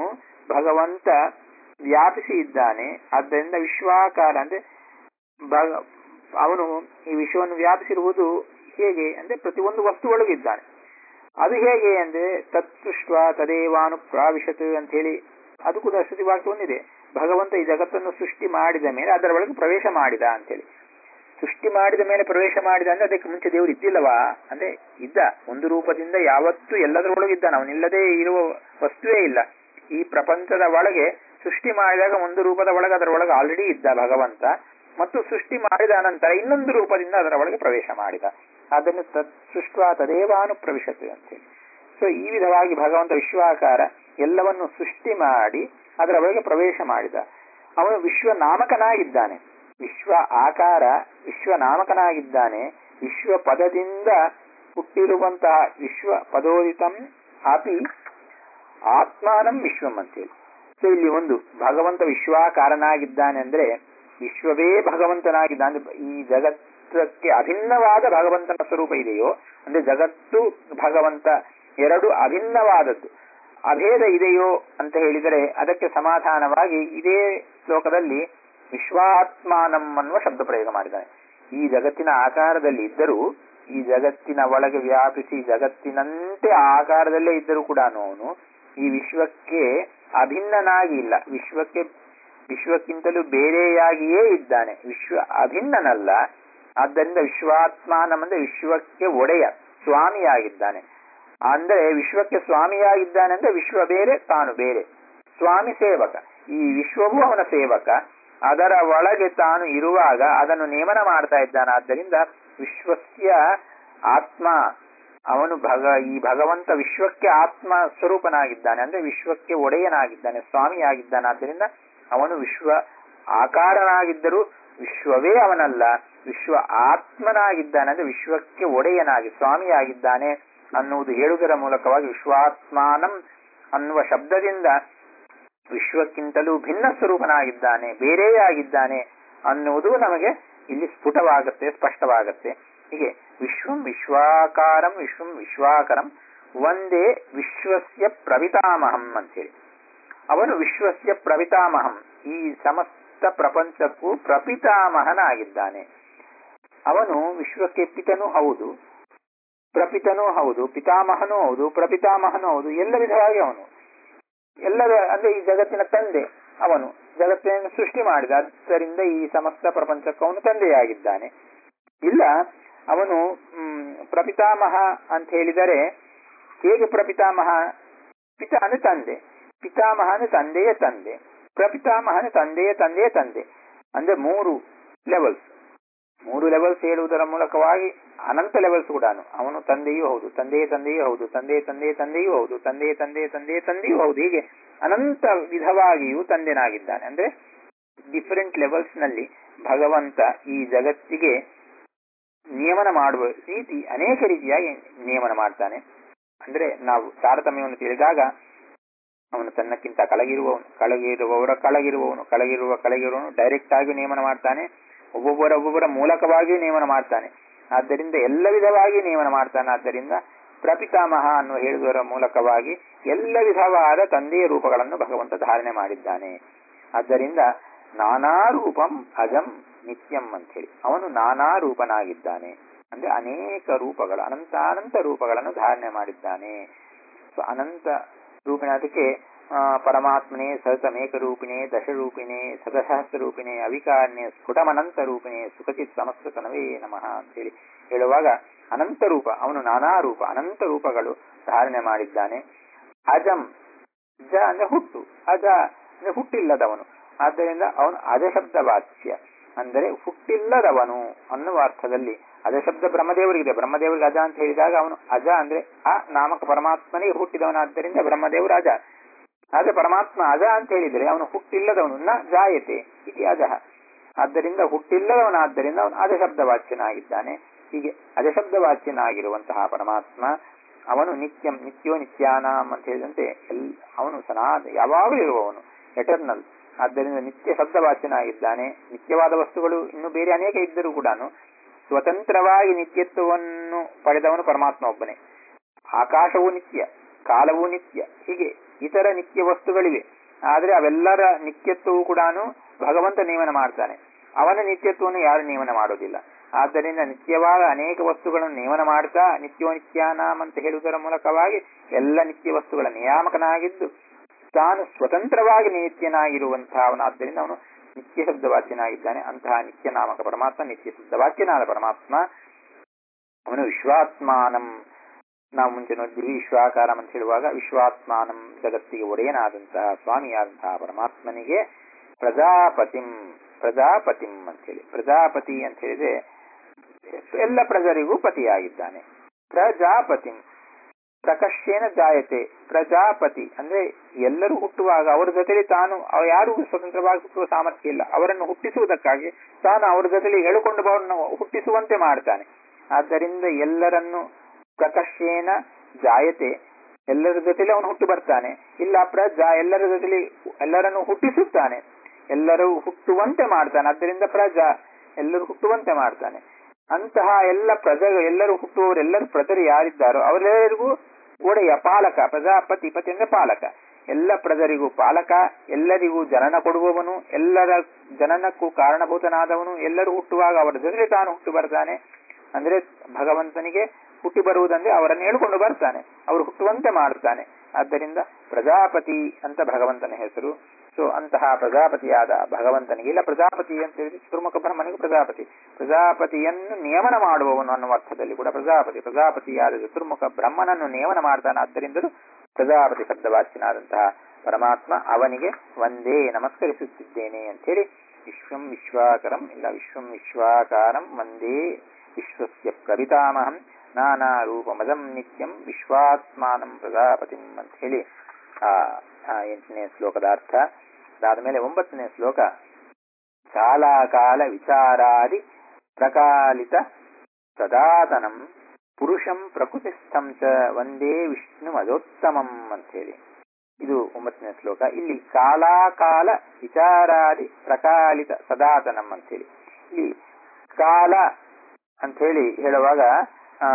S1: ಭಗವಂತ ವ್ಯಾಪಿಸಿ ಇದ್ದಾನೆ ಆದ್ದರಿಂದ ವಿಶ್ವಾಕಾರ ಅಂದ್ರೆ ಭಗ ಅವನು ಈ ವಿಶ್ವವನ್ನು ವ್ಯಾಪಿಸಿರುವುದು ಹೇಗೆ ಅಂದ್ರೆ ಪ್ರತಿಯೊಂದು ವಸ್ತು ಒಳಗಿದ್ದಾನೆ ಅದು ಹೇಗೆ ಅಂದ್ರೆ ತತ್ಸೃಷ್ಟ ತದೇವಾನು ಪ್ರಾವಿಶತ್ ಅಂತ ಹೇಳಿ ಅದು ಕೂಡ ಶ್ರುತಿವಾಕ್ಯ ಒಂದಿದೆ ಭಗವಂತ ಈ ಜಗತ್ತನ್ನು ಸೃಷ್ಟಿ ಮಾಡಿದ ಮೇಲೆ ಅದರ ಒಳಗೆ ಪ್ರವೇಶ ಮಾಡಿದ ಅಂತೇಳಿ ಸೃಷ್ಟಿ ಮಾಡಿದ ಮೇಲೆ ಪ್ರವೇಶ ಮಾಡಿದ ಅಂದ್ರೆ ಅದಕ್ಕೆ ಮುಂಚೆ ದೇವರು ಇದ್ದಿಲ್ಲವಾ ಅಂದ್ರೆ ಇದ್ದ ಒಂದು ರೂಪದಿಂದ ಯಾವತ್ತೂ ಎಲ್ಲದರೊಳಗಿದ್ದಾನೆ ಅವನಿಲ್ಲದೆ ಇರುವ ವಸ್ತುವೇ ಇಲ್ಲ ಈ ಪ್ರಪಂಚದ ಒಳಗೆ ಸೃಷ್ಟಿ ಮಾಡಿದಾಗ ಒಂದು ರೂಪದ ಒಳಗೆ ಅದರ ಒಳಗೆ ಆಲ್ರೆಡಿ ಇದ್ದ ಭಗವಂತ ಮತ್ತು ಸೃಷ್ಟಿ ಮಾಡಿದ ಅನಂತರ ಇನ್ನೊಂದು ರೂಪದಿಂದ ಅದರ ಒಳಗೆ ಪ್ರವೇಶ ಮಾಡಿದ ಅದನ್ನು ತತ್ ಸೃಷ್ಟ ತದೇವಾನು ಪ್ರವಿಶತೆ ಅಂತೇಳಿ ಸೊ ಈ ವಿಧವಾಗಿ ಭಗವಂತ ವಿಶ್ವಾಕಾರ ಎಲ್ಲವನ್ನು ಸೃಷ್ಟಿ ಮಾಡಿ ಅದರ ಒಳಗೆ ಪ್ರವೇಶ ಮಾಡಿದ ಅವನು ವಿಶ್ವ ನಾಮಕನಾಗಿದ್ದಾನೆ ವಿಶ್ವ ಆಕಾರ ವಿಶ್ವ ನಾಮಕನಾಗಿದ್ದಾನೆ ವಿಶ್ವ ಪದದಿಂದ ಹುಟ್ಟಿರುವಂತಹ ವಿಶ್ವ ಪದೋದಿತಂ ಅಪಿ ಆತ್ಮಾನಂ ವಿಶ್ವಂ ಅಂತೇಳಿ ಸೊ ಇಲ್ಲಿ ಒಂದು ಭಗವಂತ ವಿಶ್ವಾಕಾರನಾಗಿದ್ದಾನೆ ಅಂದ್ರೆ ವಿಶ್ವವೇ ಭಗವಂತನಾಗಿದ್ದಾನೆ ಅಂದ್ರೆ ಈ ಜಗತ್ತಕ್ಕೆ ಅಭಿನ್ನವಾದ ಭಗವಂತನ ಸ್ವರೂಪ ಇದೆಯೋ ಅಂದ್ರೆ ಜಗತ್ತು ಭಗವಂತ ಎರಡು ಅಭಿನ್ನವಾದದ್ದು ಅಭೇದ ಇದೆಯೋ ಅಂತ ಹೇಳಿದರೆ ಅದಕ್ಕೆ ಸಮಾಧಾನವಾಗಿ ಇದೇ ಶ್ಲೋಕದಲ್ಲಿ ವಿಶ್ವಾತ್ಮಾನಂ ಅನ್ನುವ ಶಬ್ದ ಪ್ರಯೋಗ ಮಾಡಿದ್ದಾನೆ ಈ ಜಗತ್ತಿನ ಆಕಾರದಲ್ಲಿ ಇದ್ದರೂ ಈ ಜಗತ್ತಿನ ಒಳಗೆ ವ್ಯಾಪಿಸಿ ಜಗತ್ತಿನಂತೆ ಆಕಾರದಲ್ಲೇ ಇದ್ದರೂ ಕೂಡ ಅವನು ಈ ವಿಶ್ವಕ್ಕೆ ಅಭಿನ್ನನಾಗಿ ಇಲ್ಲ ವಿಶ್ವಕ್ಕೆ ವಿಶ್ವಕ್ಕಿಂತಲೂ ಬೇರೆಯಾಗಿಯೇ ಇದ್ದಾನೆ ವಿಶ್ವ ಅಭಿನ್ನನಲ್ಲ ಆದ್ದರಿಂದ ವಿಶ್ವಾತ್ಮಾನಂ ಅಂದ್ರೆ ವಿಶ್ವಕ್ಕೆ ಒಡೆಯ ಸ್ವಾಮಿಯಾಗಿದ್ದಾನೆ ಅಂದ್ರೆ ವಿಶ್ವಕ್ಕೆ ಸ್ವಾಮಿಯಾಗಿದ್ದಾನೆ ಅಂದ್ರೆ ವಿಶ್ವ ಬೇರೆ ತಾನು ಬೇರೆ ಸ್ವಾಮಿ ಸೇವಕ ಈ ವಿಶ್ವವೂ ಅವನ ಸೇವಕ ಅದರ ಒಳಗೆ ತಾನು ಇರುವಾಗ ಅದನ್ನು ನೇಮನ ಮಾಡ್ತಾ ಇದ್ದಾನೆ ಆದ್ದರಿಂದ ವಿಶ್ವಸ್ಯ ಆತ್ಮ ಅವನು ಭಗ ಈ ಭಗವಂತ ವಿಶ್ವಕ್ಕೆ ಆತ್ಮ ಸ್ವರೂಪನಾಗಿದ್ದಾನೆ ಅಂದ್ರೆ ವಿಶ್ವಕ್ಕೆ ಒಡೆಯನಾಗಿದ್ದಾನೆ ಸ್ವಾಮಿಯಾಗಿದ್ದಾನೆ ಆದ್ದರಿಂದ ಅವನು ವಿಶ್ವ ಆಕಾರನಾಗಿದ್ದರೂ ವಿಶ್ವವೇ ಅವನಲ್ಲ ವಿಶ್ವ ಆತ್ಮನಾಗಿದ್ದಾನೆ ಅಂದ್ರೆ ವಿಶ್ವಕ್ಕೆ ಒಡೆಯನಾಗಿ ಸ್ವಾಮಿಯಾಗಿದ್ದಾನೆ ಅನ್ನುವುದು ಹೇಳುವುದರ ಮೂಲಕವಾಗಿ ವಿಶ್ವಾತ್ಮಾನಂ ಅನ್ನುವ ಶಬ್ದದಿಂದ ವಿಶ್ವಕ್ಕಿಂತಲೂ ಭಿನ್ನ ಸ್ವರೂಪನಾಗಿದ್ದಾನೆ ಬೇರೆಯಾಗಿದ್ದಾನೆ ಅನ್ನುವುದು ನಮಗೆ ಇಲ್ಲಿ ಸ್ಫುಟವಾಗುತ್ತೆ ಸ್ಪಷ್ಟವಾಗುತ್ತೆ ಹೀಗೆ ವಿಶ್ವಂ ವಿಶ್ವಾಕಾರಂ ವಿಶ್ವಂ ವಿಶ್ವಾಕರಂ ಒಂದೇ ವಿಶ್ವಸ್ಯ ಪ್ರವಿತಾಮಹಂ ಅಂತೇಳಿ ಅವನು ವಿಶ್ವಸ್ಯ ಪ್ರವಿತಾಮಹಂ ಈ ಸಮಸ್ತ ಪ್ರಪಂಚಕ್ಕೂ ಪ್ರಪಿತಾಮಹನಾಗಿದ್ದಾನೆ ಅವನು ವಿಶ್ವಕ್ಕೆ ಪಿತನೂ ಹೌದು ಪ್ರಪಿತನೂ ಹೌದು ಪಿತಾಮಹನೂ ಹೌದು ಪ್ರಪಿತಾಮಹನೂ ಹೌದು ಎಲ್ಲ ವಿಧವಾಗಿ ಅವನು ಎಲ್ಲರ ಅಂದ್ರೆ ಈ ಜಗತ್ತಿನ ತಂದೆ ಅವನು ಜಗತ್ತಿನ ಸೃಷ್ಟಿ ಮಾಡಿದ ಆದ್ದರಿಂದ ಈ ಸಮಸ್ತ ಪ್ರಪಂಚಕ್ಕೆ ಅವನು ತಂದೆಯಾಗಿದ್ದಾನೆ ಇಲ್ಲ ಅವನು ಹ್ಮ್ ಪ್ರಪಿತಾಮಹ ಅಂತ ಹೇಳಿದರೆ ಹೇಗೆ ಪ್ರಪಿತಾಮಹ ಪಿತ ಅಂದ್ರೆ ತಂದೆ ಪಿತಾಮಹ ಅಂದ್ರೆ ತಂದೆಯ ತಂದೆ ಪ್ರಪಿತಾಮಹ ಅಂದ್ರೆ ತಂದೆಯ ತಂದೆಯ ತಂದೆ ಅಂದ್ರೆ ಮೂರು ಲೆವೆಲ್ಸ್ ಮೂರು ಲೆವೆಲ್ಸ್ ಹೇಳುವುದರ ಮೂಲಕವಾಗಿ ಅನಂತ ಲೆವೆಲ್ಸ್ ಕೂಡ ಅವನು ತಂದೆಯೂ ಹೌದು ತಂದೆಯ ತಂದೆಯೂ ಹೌದು ತಂದೆಯ ತಂದೆಯ ತಂದೆಯೂ ಹೌದು ತಂದೆಯ ತಂದೆಯ ತಂದೆಯ ತಂದೆಯೂ ಹೌದು ಹೀಗೆ ಅನಂತ ವಿಧವಾಗಿಯೂ ತಂದೆನಾಗಿದ್ದಾನೆ ಅಂದ್ರೆ ಡಿಫರೆಂಟ್ ಲೆವೆಲ್ಸ್ ನಲ್ಲಿ ಭಗವಂತ ಈ ಜಗತ್ತಿಗೆ ನಿಯಮನ ಮಾಡುವ ರೀತಿ ಅನೇಕ ರೀತಿಯಾಗಿ ನಿಯಮನ ಮಾಡ್ತಾನೆ ಅಂದ್ರೆ ನಾವು ತಾರತಮ್ಯವನ್ನು ತಿಳಿದಾಗ ಅವನು ತನ್ನಕ್ಕಿಂತ ಕೆಳಗಿರುವವನು ಕೆಳಗಿರುವವರ ಕೆಳಗಿರುವವನು ಕೆಳಗಿರುವ ಕೆಳಗಿರುವವನು ಡೈರೆಕ್ಟ್ ಆಗಿ ನೇಮನ ಮಾಡ್ತಾನೆ ಒಬ್ಬೊಬ್ಬರ ಒಬ್ಬೊಬ್ಬರ ಮೂಲಕವಾಗಿಯೂ ನೇಮನ ಮಾಡ್ತಾನೆ ಆದ್ದರಿಂದ ಎಲ್ಲ ವಿಧವಾಗಿ ನೇಮನ ಮಾಡ್ತಾನೆ ಆದ್ದರಿಂದ ಪ್ರಪಿತಾಮಹ ಅನ್ನುವ ಹೇಳುವುದರ ಮೂಲಕವಾಗಿ ಎಲ್ಲ ವಿಧವಾದ ತಂದೆಯ ರೂಪಗಳನ್ನು ಭಗವಂತ ಧಾರಣೆ ಮಾಡಿದ್ದಾನೆ ಆದ್ದರಿಂದ ನಾನಾ ರೂಪಂ ಅಜಂ ನಿತ್ಯಂ ಅಂತ ಹೇಳಿ ಅವನು ನಾನಾ ರೂಪನಾಗಿದ್ದಾನೆ ಅಂದ್ರೆ ಅನೇಕ ರೂಪಗಳು ಅನಂತಾನಂತ ರೂಪಗಳನ್ನು ಧಾರಣೆ ಮಾಡಿದ್ದಾನೆ ಸೊ ಅನಂತ ರೂಪಿಣ ಅದಕ್ಕೆ ಪರಮಾತ್ಮನೇ ಸಹಸಮೇಕ ರೂಪಿಣೆ ದಶರೂಪಿಣೆ ಸದಸಹಸ್ರ ರೂಪಿಣೆ ಅವಿಕಾರ್ಣೆ ಸ್ಫುಟಮನಂತ ರೂಪಿಣೆ ಸುಖಚಿತ್ ಸಮಸ್ತ ತನವೇ ನಮಃ ಅಂತೇಳಿ ಹೇಳುವಾಗ ಅನಂತ ರೂಪ ಅವನು ನಾನಾ ರೂಪ ಅನಂತ ರೂಪಗಳು ಧಾರಣೆ ಮಾಡಿದ್ದಾನೆ ಅಜಂ ಜ ಅಂದ್ರೆ ಹುಟ್ಟು ಅಜ ಅಂದ್ರೆ ಹುಟ್ಟಿಲ್ಲದವನು ಆದ್ದರಿಂದ ಅವನು ಅಜಶಬ್ದ ವಾಚ್ಯ ಅಂದರೆ ಹುಟ್ಟಿಲ್ಲದವನು ಅನ್ನುವ ಅರ್ಥದಲ್ಲಿ ಅಜ ಶಬ್ದ ಬ್ರಹ್ಮದೇವರಿಗಿದೆ ಬ್ರಹ್ಮದೇವರಿಗೆ ಅಜ ಅಂತ ಹೇಳಿದಾಗ ಅವನು ಅಜ ಅಂದ್ರೆ ಆ ನಾಮಕ ಪರಮಾತ್ಮನಿಗೆ ಹುಟ್ಟಿದವನಾದ್ದರಿಂದ ಬ್ರಹ್ಮದೇವರು ಅಜ ಆದ್ರೆ ಪರಮಾತ್ಮ ಅಜ ಅಂತ ಹೇಳಿದರೆ ಅವನು ಹುಟ್ಟಿಲ್ಲದವನು ನ ಜಾಯತೆ ಇತಿ ಅಜಃ ಆದ್ದರಿಂದ ಹುಟ್ಟಿಲ್ಲದವನಾದ್ದರಿಂದ ಅವನು ಅಜಶಬ್ದ ವಾಚ್ಯನಾಗಿದ್ದಾನೆ ಹೀಗೆ ಅಜಶಬ್ದ ವಾಚ್ಯನಾಗಿರುವಂತಹ ಪರಮಾತ್ಮ ಅವನು ನಿತ್ಯಂ ನಿತ್ಯೋ ನಿತ್ಯಾನಾಂ ಅಂತ ಹೇಳಿದಂತೆ ಎಲ್ ಅವನು ಸನಾದ ಯಾವಾಗಲೂ ಇರುವವನು ಎಟರ್ನಲ್ ಆದ್ದರಿಂದ ನಿತ್ಯ ಶಬ್ದವಾಚ್ಯನಾಗಿದ್ದಾನೆ ನಿತ್ಯವಾದ ವಸ್ತುಗಳು ಇನ್ನು ಬೇರೆ ಅನೇಕ ಇದ್ದರೂ ಕೂಡ ಸ್ವತಂತ್ರವಾಗಿ ನಿತ್ಯತ್ವವನ್ನು ಪಡೆದವನು ಪರಮಾತ್ಮ ಒಬ್ಬನೇ ಆಕಾಶವೂ ನಿತ್ಯ ಕಾಲವೂ ನಿತ್ಯ ಹೀಗೆ ಇತರ ನಿತ್ಯ ವಸ್ತುಗಳಿವೆ ಆದ್ರೆ ಅವೆಲ್ಲರ ನಿತ್ಯತ್ವವು ಕೂಡ ಭಗವಂತ ನೇಮನ ಮಾಡ್ತಾನೆ ಅವನ ನಿತ್ಯತ್ವವನ್ನು ಯಾರು ನೇಮನ ಮಾಡೋದಿಲ್ಲ ಆದ್ದರಿಂದ ನಿತ್ಯವಾದ ಅನೇಕ ವಸ್ತುಗಳನ್ನು ನೇಮನ ಮಾಡ್ತಾ ನಿತ್ಯೋ ನಿತ್ಯಾನಾಮ್ ಅಂತ ಹೇಳುವುದರ ಮೂಲಕವಾಗಿ ಎಲ್ಲ ನಿತ್ಯ ವಸ್ತುಗಳ ನಿಯಾಮಕನಾಗಿದ್ದು ತಾನು ಸ್ವತಂತ್ರವಾಗಿ ನಿತ್ಯನಾಗಿರುವಂತಹ ಅವನಾದ್ದರಿಂದ ಅವನು ನಿತ್ಯ ಶಬ್ದವಾಚ್ಯನಾಗಿದ್ದಾನೆ ಅಂತಹ ನಿತ್ಯ ನಾಮಕ ಪರಮಾತ್ಮ ನಿತ್ಯ ಶಬ್ದವಾಚ್ಯನಾದ ಪರಮಾತ್ಮ ಅವನು ವಿಶ್ವಾತ್ಮಾನಂ ನಾವು ಮುಂಚೆ ನೋಡಿದ್ವಿ ವಿಶ್ವಾಕಾರಂ ಅಂತ ಹೇಳುವಾಗ ವಿಶ್ವಾತ್ಮಾನಂ ಜಗತ್ತಿಗೆ ಒಡೆಯನಾದಂತಹ ಸ್ವಾಮಿಯಾದಂತಹ ಪರಮಾತ್ಮನಿಗೆ ಪ್ರಜಾಪತಿಂ ಪ್ರಜಾಪತಿಂ ಅಂತ ಹೇಳಿ ಪ್ರಜಾಪತಿ ಅಂತ ಹೇಳಿದ್ರೆ ಎಲ್ಲ ಪ್ರಜರಿಗೂ ಪತಿಯಾಗಿದ್ದಾನೆ ಪ್ರಜಾಪತಿಂ ಪ್ರಕಶ್ಯೇನ ಜಾಯತೆ ಪ್ರಜಾಪತಿ ಅಂದ್ರೆ ಎಲ್ಲರೂ ಹುಟ್ಟುವಾಗ ಅವರ ಜೊತೆಲಿ ತಾನು ಯಾರಿಗೂ ಸ್ವತಂತ್ರವಾಗಿ ಹುಟ್ಟುವ ಸಾಮರ್ಥ್ಯ ಇಲ್ಲ ಅವರನ್ನು ಹುಟ್ಟಿಸುವುದಕ್ಕಾಗಿ ತಾನು ಅವರ ಜೊತೆಲಿ ಎಳುಕೊಂಡು ಅವರನ್ನು ಹುಟ್ಟಿಸುವಂತೆ ಮಾಡ್ತಾನೆ ಆದ್ದರಿಂದ ಎಲ್ಲರನ್ನು ಪ್ರಕಶ್ಯೇನ ಜಾಯತೆ ಎಲ್ಲರ ಜೊತೆಲಿ ಅವನು ಹುಟ್ಟು ಬರ್ತಾನೆ ಇಲ್ಲ ಪ್ರಜ ಎಲ್ಲರ ಜೊತೆಲಿ ಎಲ್ಲರನ್ನು ಹುಟ್ಟಿಸುತ್ತಾನೆ ಎಲ್ಲರೂ ಹುಟ್ಟುವಂತೆ ಮಾಡ್ತಾನೆ ಆದ್ದರಿಂದ ಪ್ರಜಾ ಎಲ್ಲರೂ ಹುಟ್ಟುವಂತೆ ಮಾಡ್ತಾನೆ ಅಂತಹ ಎಲ್ಲ ಪ್ರಜೆಗಳು ಎಲ್ಲರೂ ಹುಟ್ಟುವವರೆಲ್ಲರೂ ಪ್ರಜರು ಯಾರಿದ್ದಾರೋ ಅವರೆಲ್ಲರಿಗೂ ಒಡೆಯ ಪಾಲಕ ಪ್ರಜಾಪತಿ ಪತಿ ಅಂದ್ರೆ ಪಾಲಕ ಎಲ್ಲ ಪ್ರಜರಿಗೂ ಪಾಲಕ ಎಲ್ಲರಿಗೂ ಜನನ ಕೊಡುವವನು ಎಲ್ಲರ ಜನನಕ್ಕೂ ಕಾರಣಭೂತನಾದವನು ಎಲ್ಲರೂ ಹುಟ್ಟುವಾಗ ಅವರ ಜೊತೆಗೆ ತಾನು ಹುಟ್ಟು ಬರ್ತಾನೆ ಅಂದ್ರೆ ಭಗವಂತನಿಗೆ ಹುಟ್ಟಿ ಬರುವುದಂದ್ರೆ ಅವರನ್ನು ಹೇಳ್ಕೊಂಡು ಬರ್ತಾನೆ ಅವರು ಹುಟ್ಟುವಂತೆ ಮಾಡ್ತಾನೆ ಆದ್ದರಿಂದ ಪ್ರಜಾಪತಿ ಅಂತ ಭಗವಂತನ ಹೆಸರು ಸೊ ಅಂತಹ ಪ್ರಜಾಪತಿಯಾದ ಭಗವಂತನಿಗೆ ಇಲ್ಲ ಪ್ರಜಾಪತಿ ಅಂತ ಹೇಳಿದ್ರೆ ಚತುರ್ಮುಖ ಬ್ರಹ್ಮನಿಗೆ ಪ್ರಜಾಪತಿ ಪ್ರಜಾಪತಿಯನ್ನು ನಿಯಮನ ಮಾಡುವವನು ಅನ್ನುವ ಅರ್ಥದಲ್ಲಿ ಕೂಡ ಪ್ರಜಾಪತಿ ಪ್ರಜಾಪತಿಯಾದ ಚತುರ್ಮುಖ ಬ್ರಹ್ಮನನ್ನು ನಿಯಮನ ಮಾಡ್ತಾನೆ ಆದ್ದರಿಂದಲೂ ಪ್ರಜಾಪತಿ ಶಬ್ದವಾಚ್ಯನಾದಂತಹ ಪರಮಾತ್ಮ ಅವನಿಗೆ ಒಂದೇ ನಮಸ್ಕರಿಸುತ್ತಿದ್ದೇನೆ ಅಂತ ಹೇಳಿ ವಿಶ್ವಂ ವಿಶ್ವಾಕರಂ ಇಲ್ಲ ವಿಶ್ವಂ ವಿಶ್ವಾಕಾರಂ ಒಂದೇ ವಿಶ್ವಸ್ಯ ಪ್ರವಿತಾಮಹಂ ನಾನಾ ರೂಪಮದಂ ನಿತ್ಯಂ ವಿಶ್ವಾತ್ಮಾನಂ ಪ್ರಜಾಪತಿಂ ಅಂತ ಹೇಳಿ ಆ ಎಂಟನೇ ಶ್ಲೋಕದ ಅರ್ಥ ಅದಾದ ಮೇಲೆ ಒಂಬತ್ತನೇ ಶ್ಲೋಕ ಕಾಲಾಕಾಲ ವಿಚಾರಾದಿ ಪ್ರಕಾಲಿತ ಸದಾತನಂ ಪುರುಷಂ ಪ್ರಕೃತಿಸ್ಥಂ ಚ ಒಂದೇ ವಿಷ್ಣು ಮದೋತ್ತಮಂ ಅಂತ ಹೇಳಿ ಇದು ಒಂಬತ್ತನೇ ಶ್ಲೋಕ ಇಲ್ಲಿ ಕಾಲಾಕಾಲ ವಿಚಾರಾದಿ ಪ್ರಕಾಲಿತ ಸದಾತನಂ ಅಂತ ಹೇಳಿ ಇಲ್ಲಿ ಕಾಲ ಅಂತ ಹೇಳಿ ಹೇಳುವಾಗ ಆ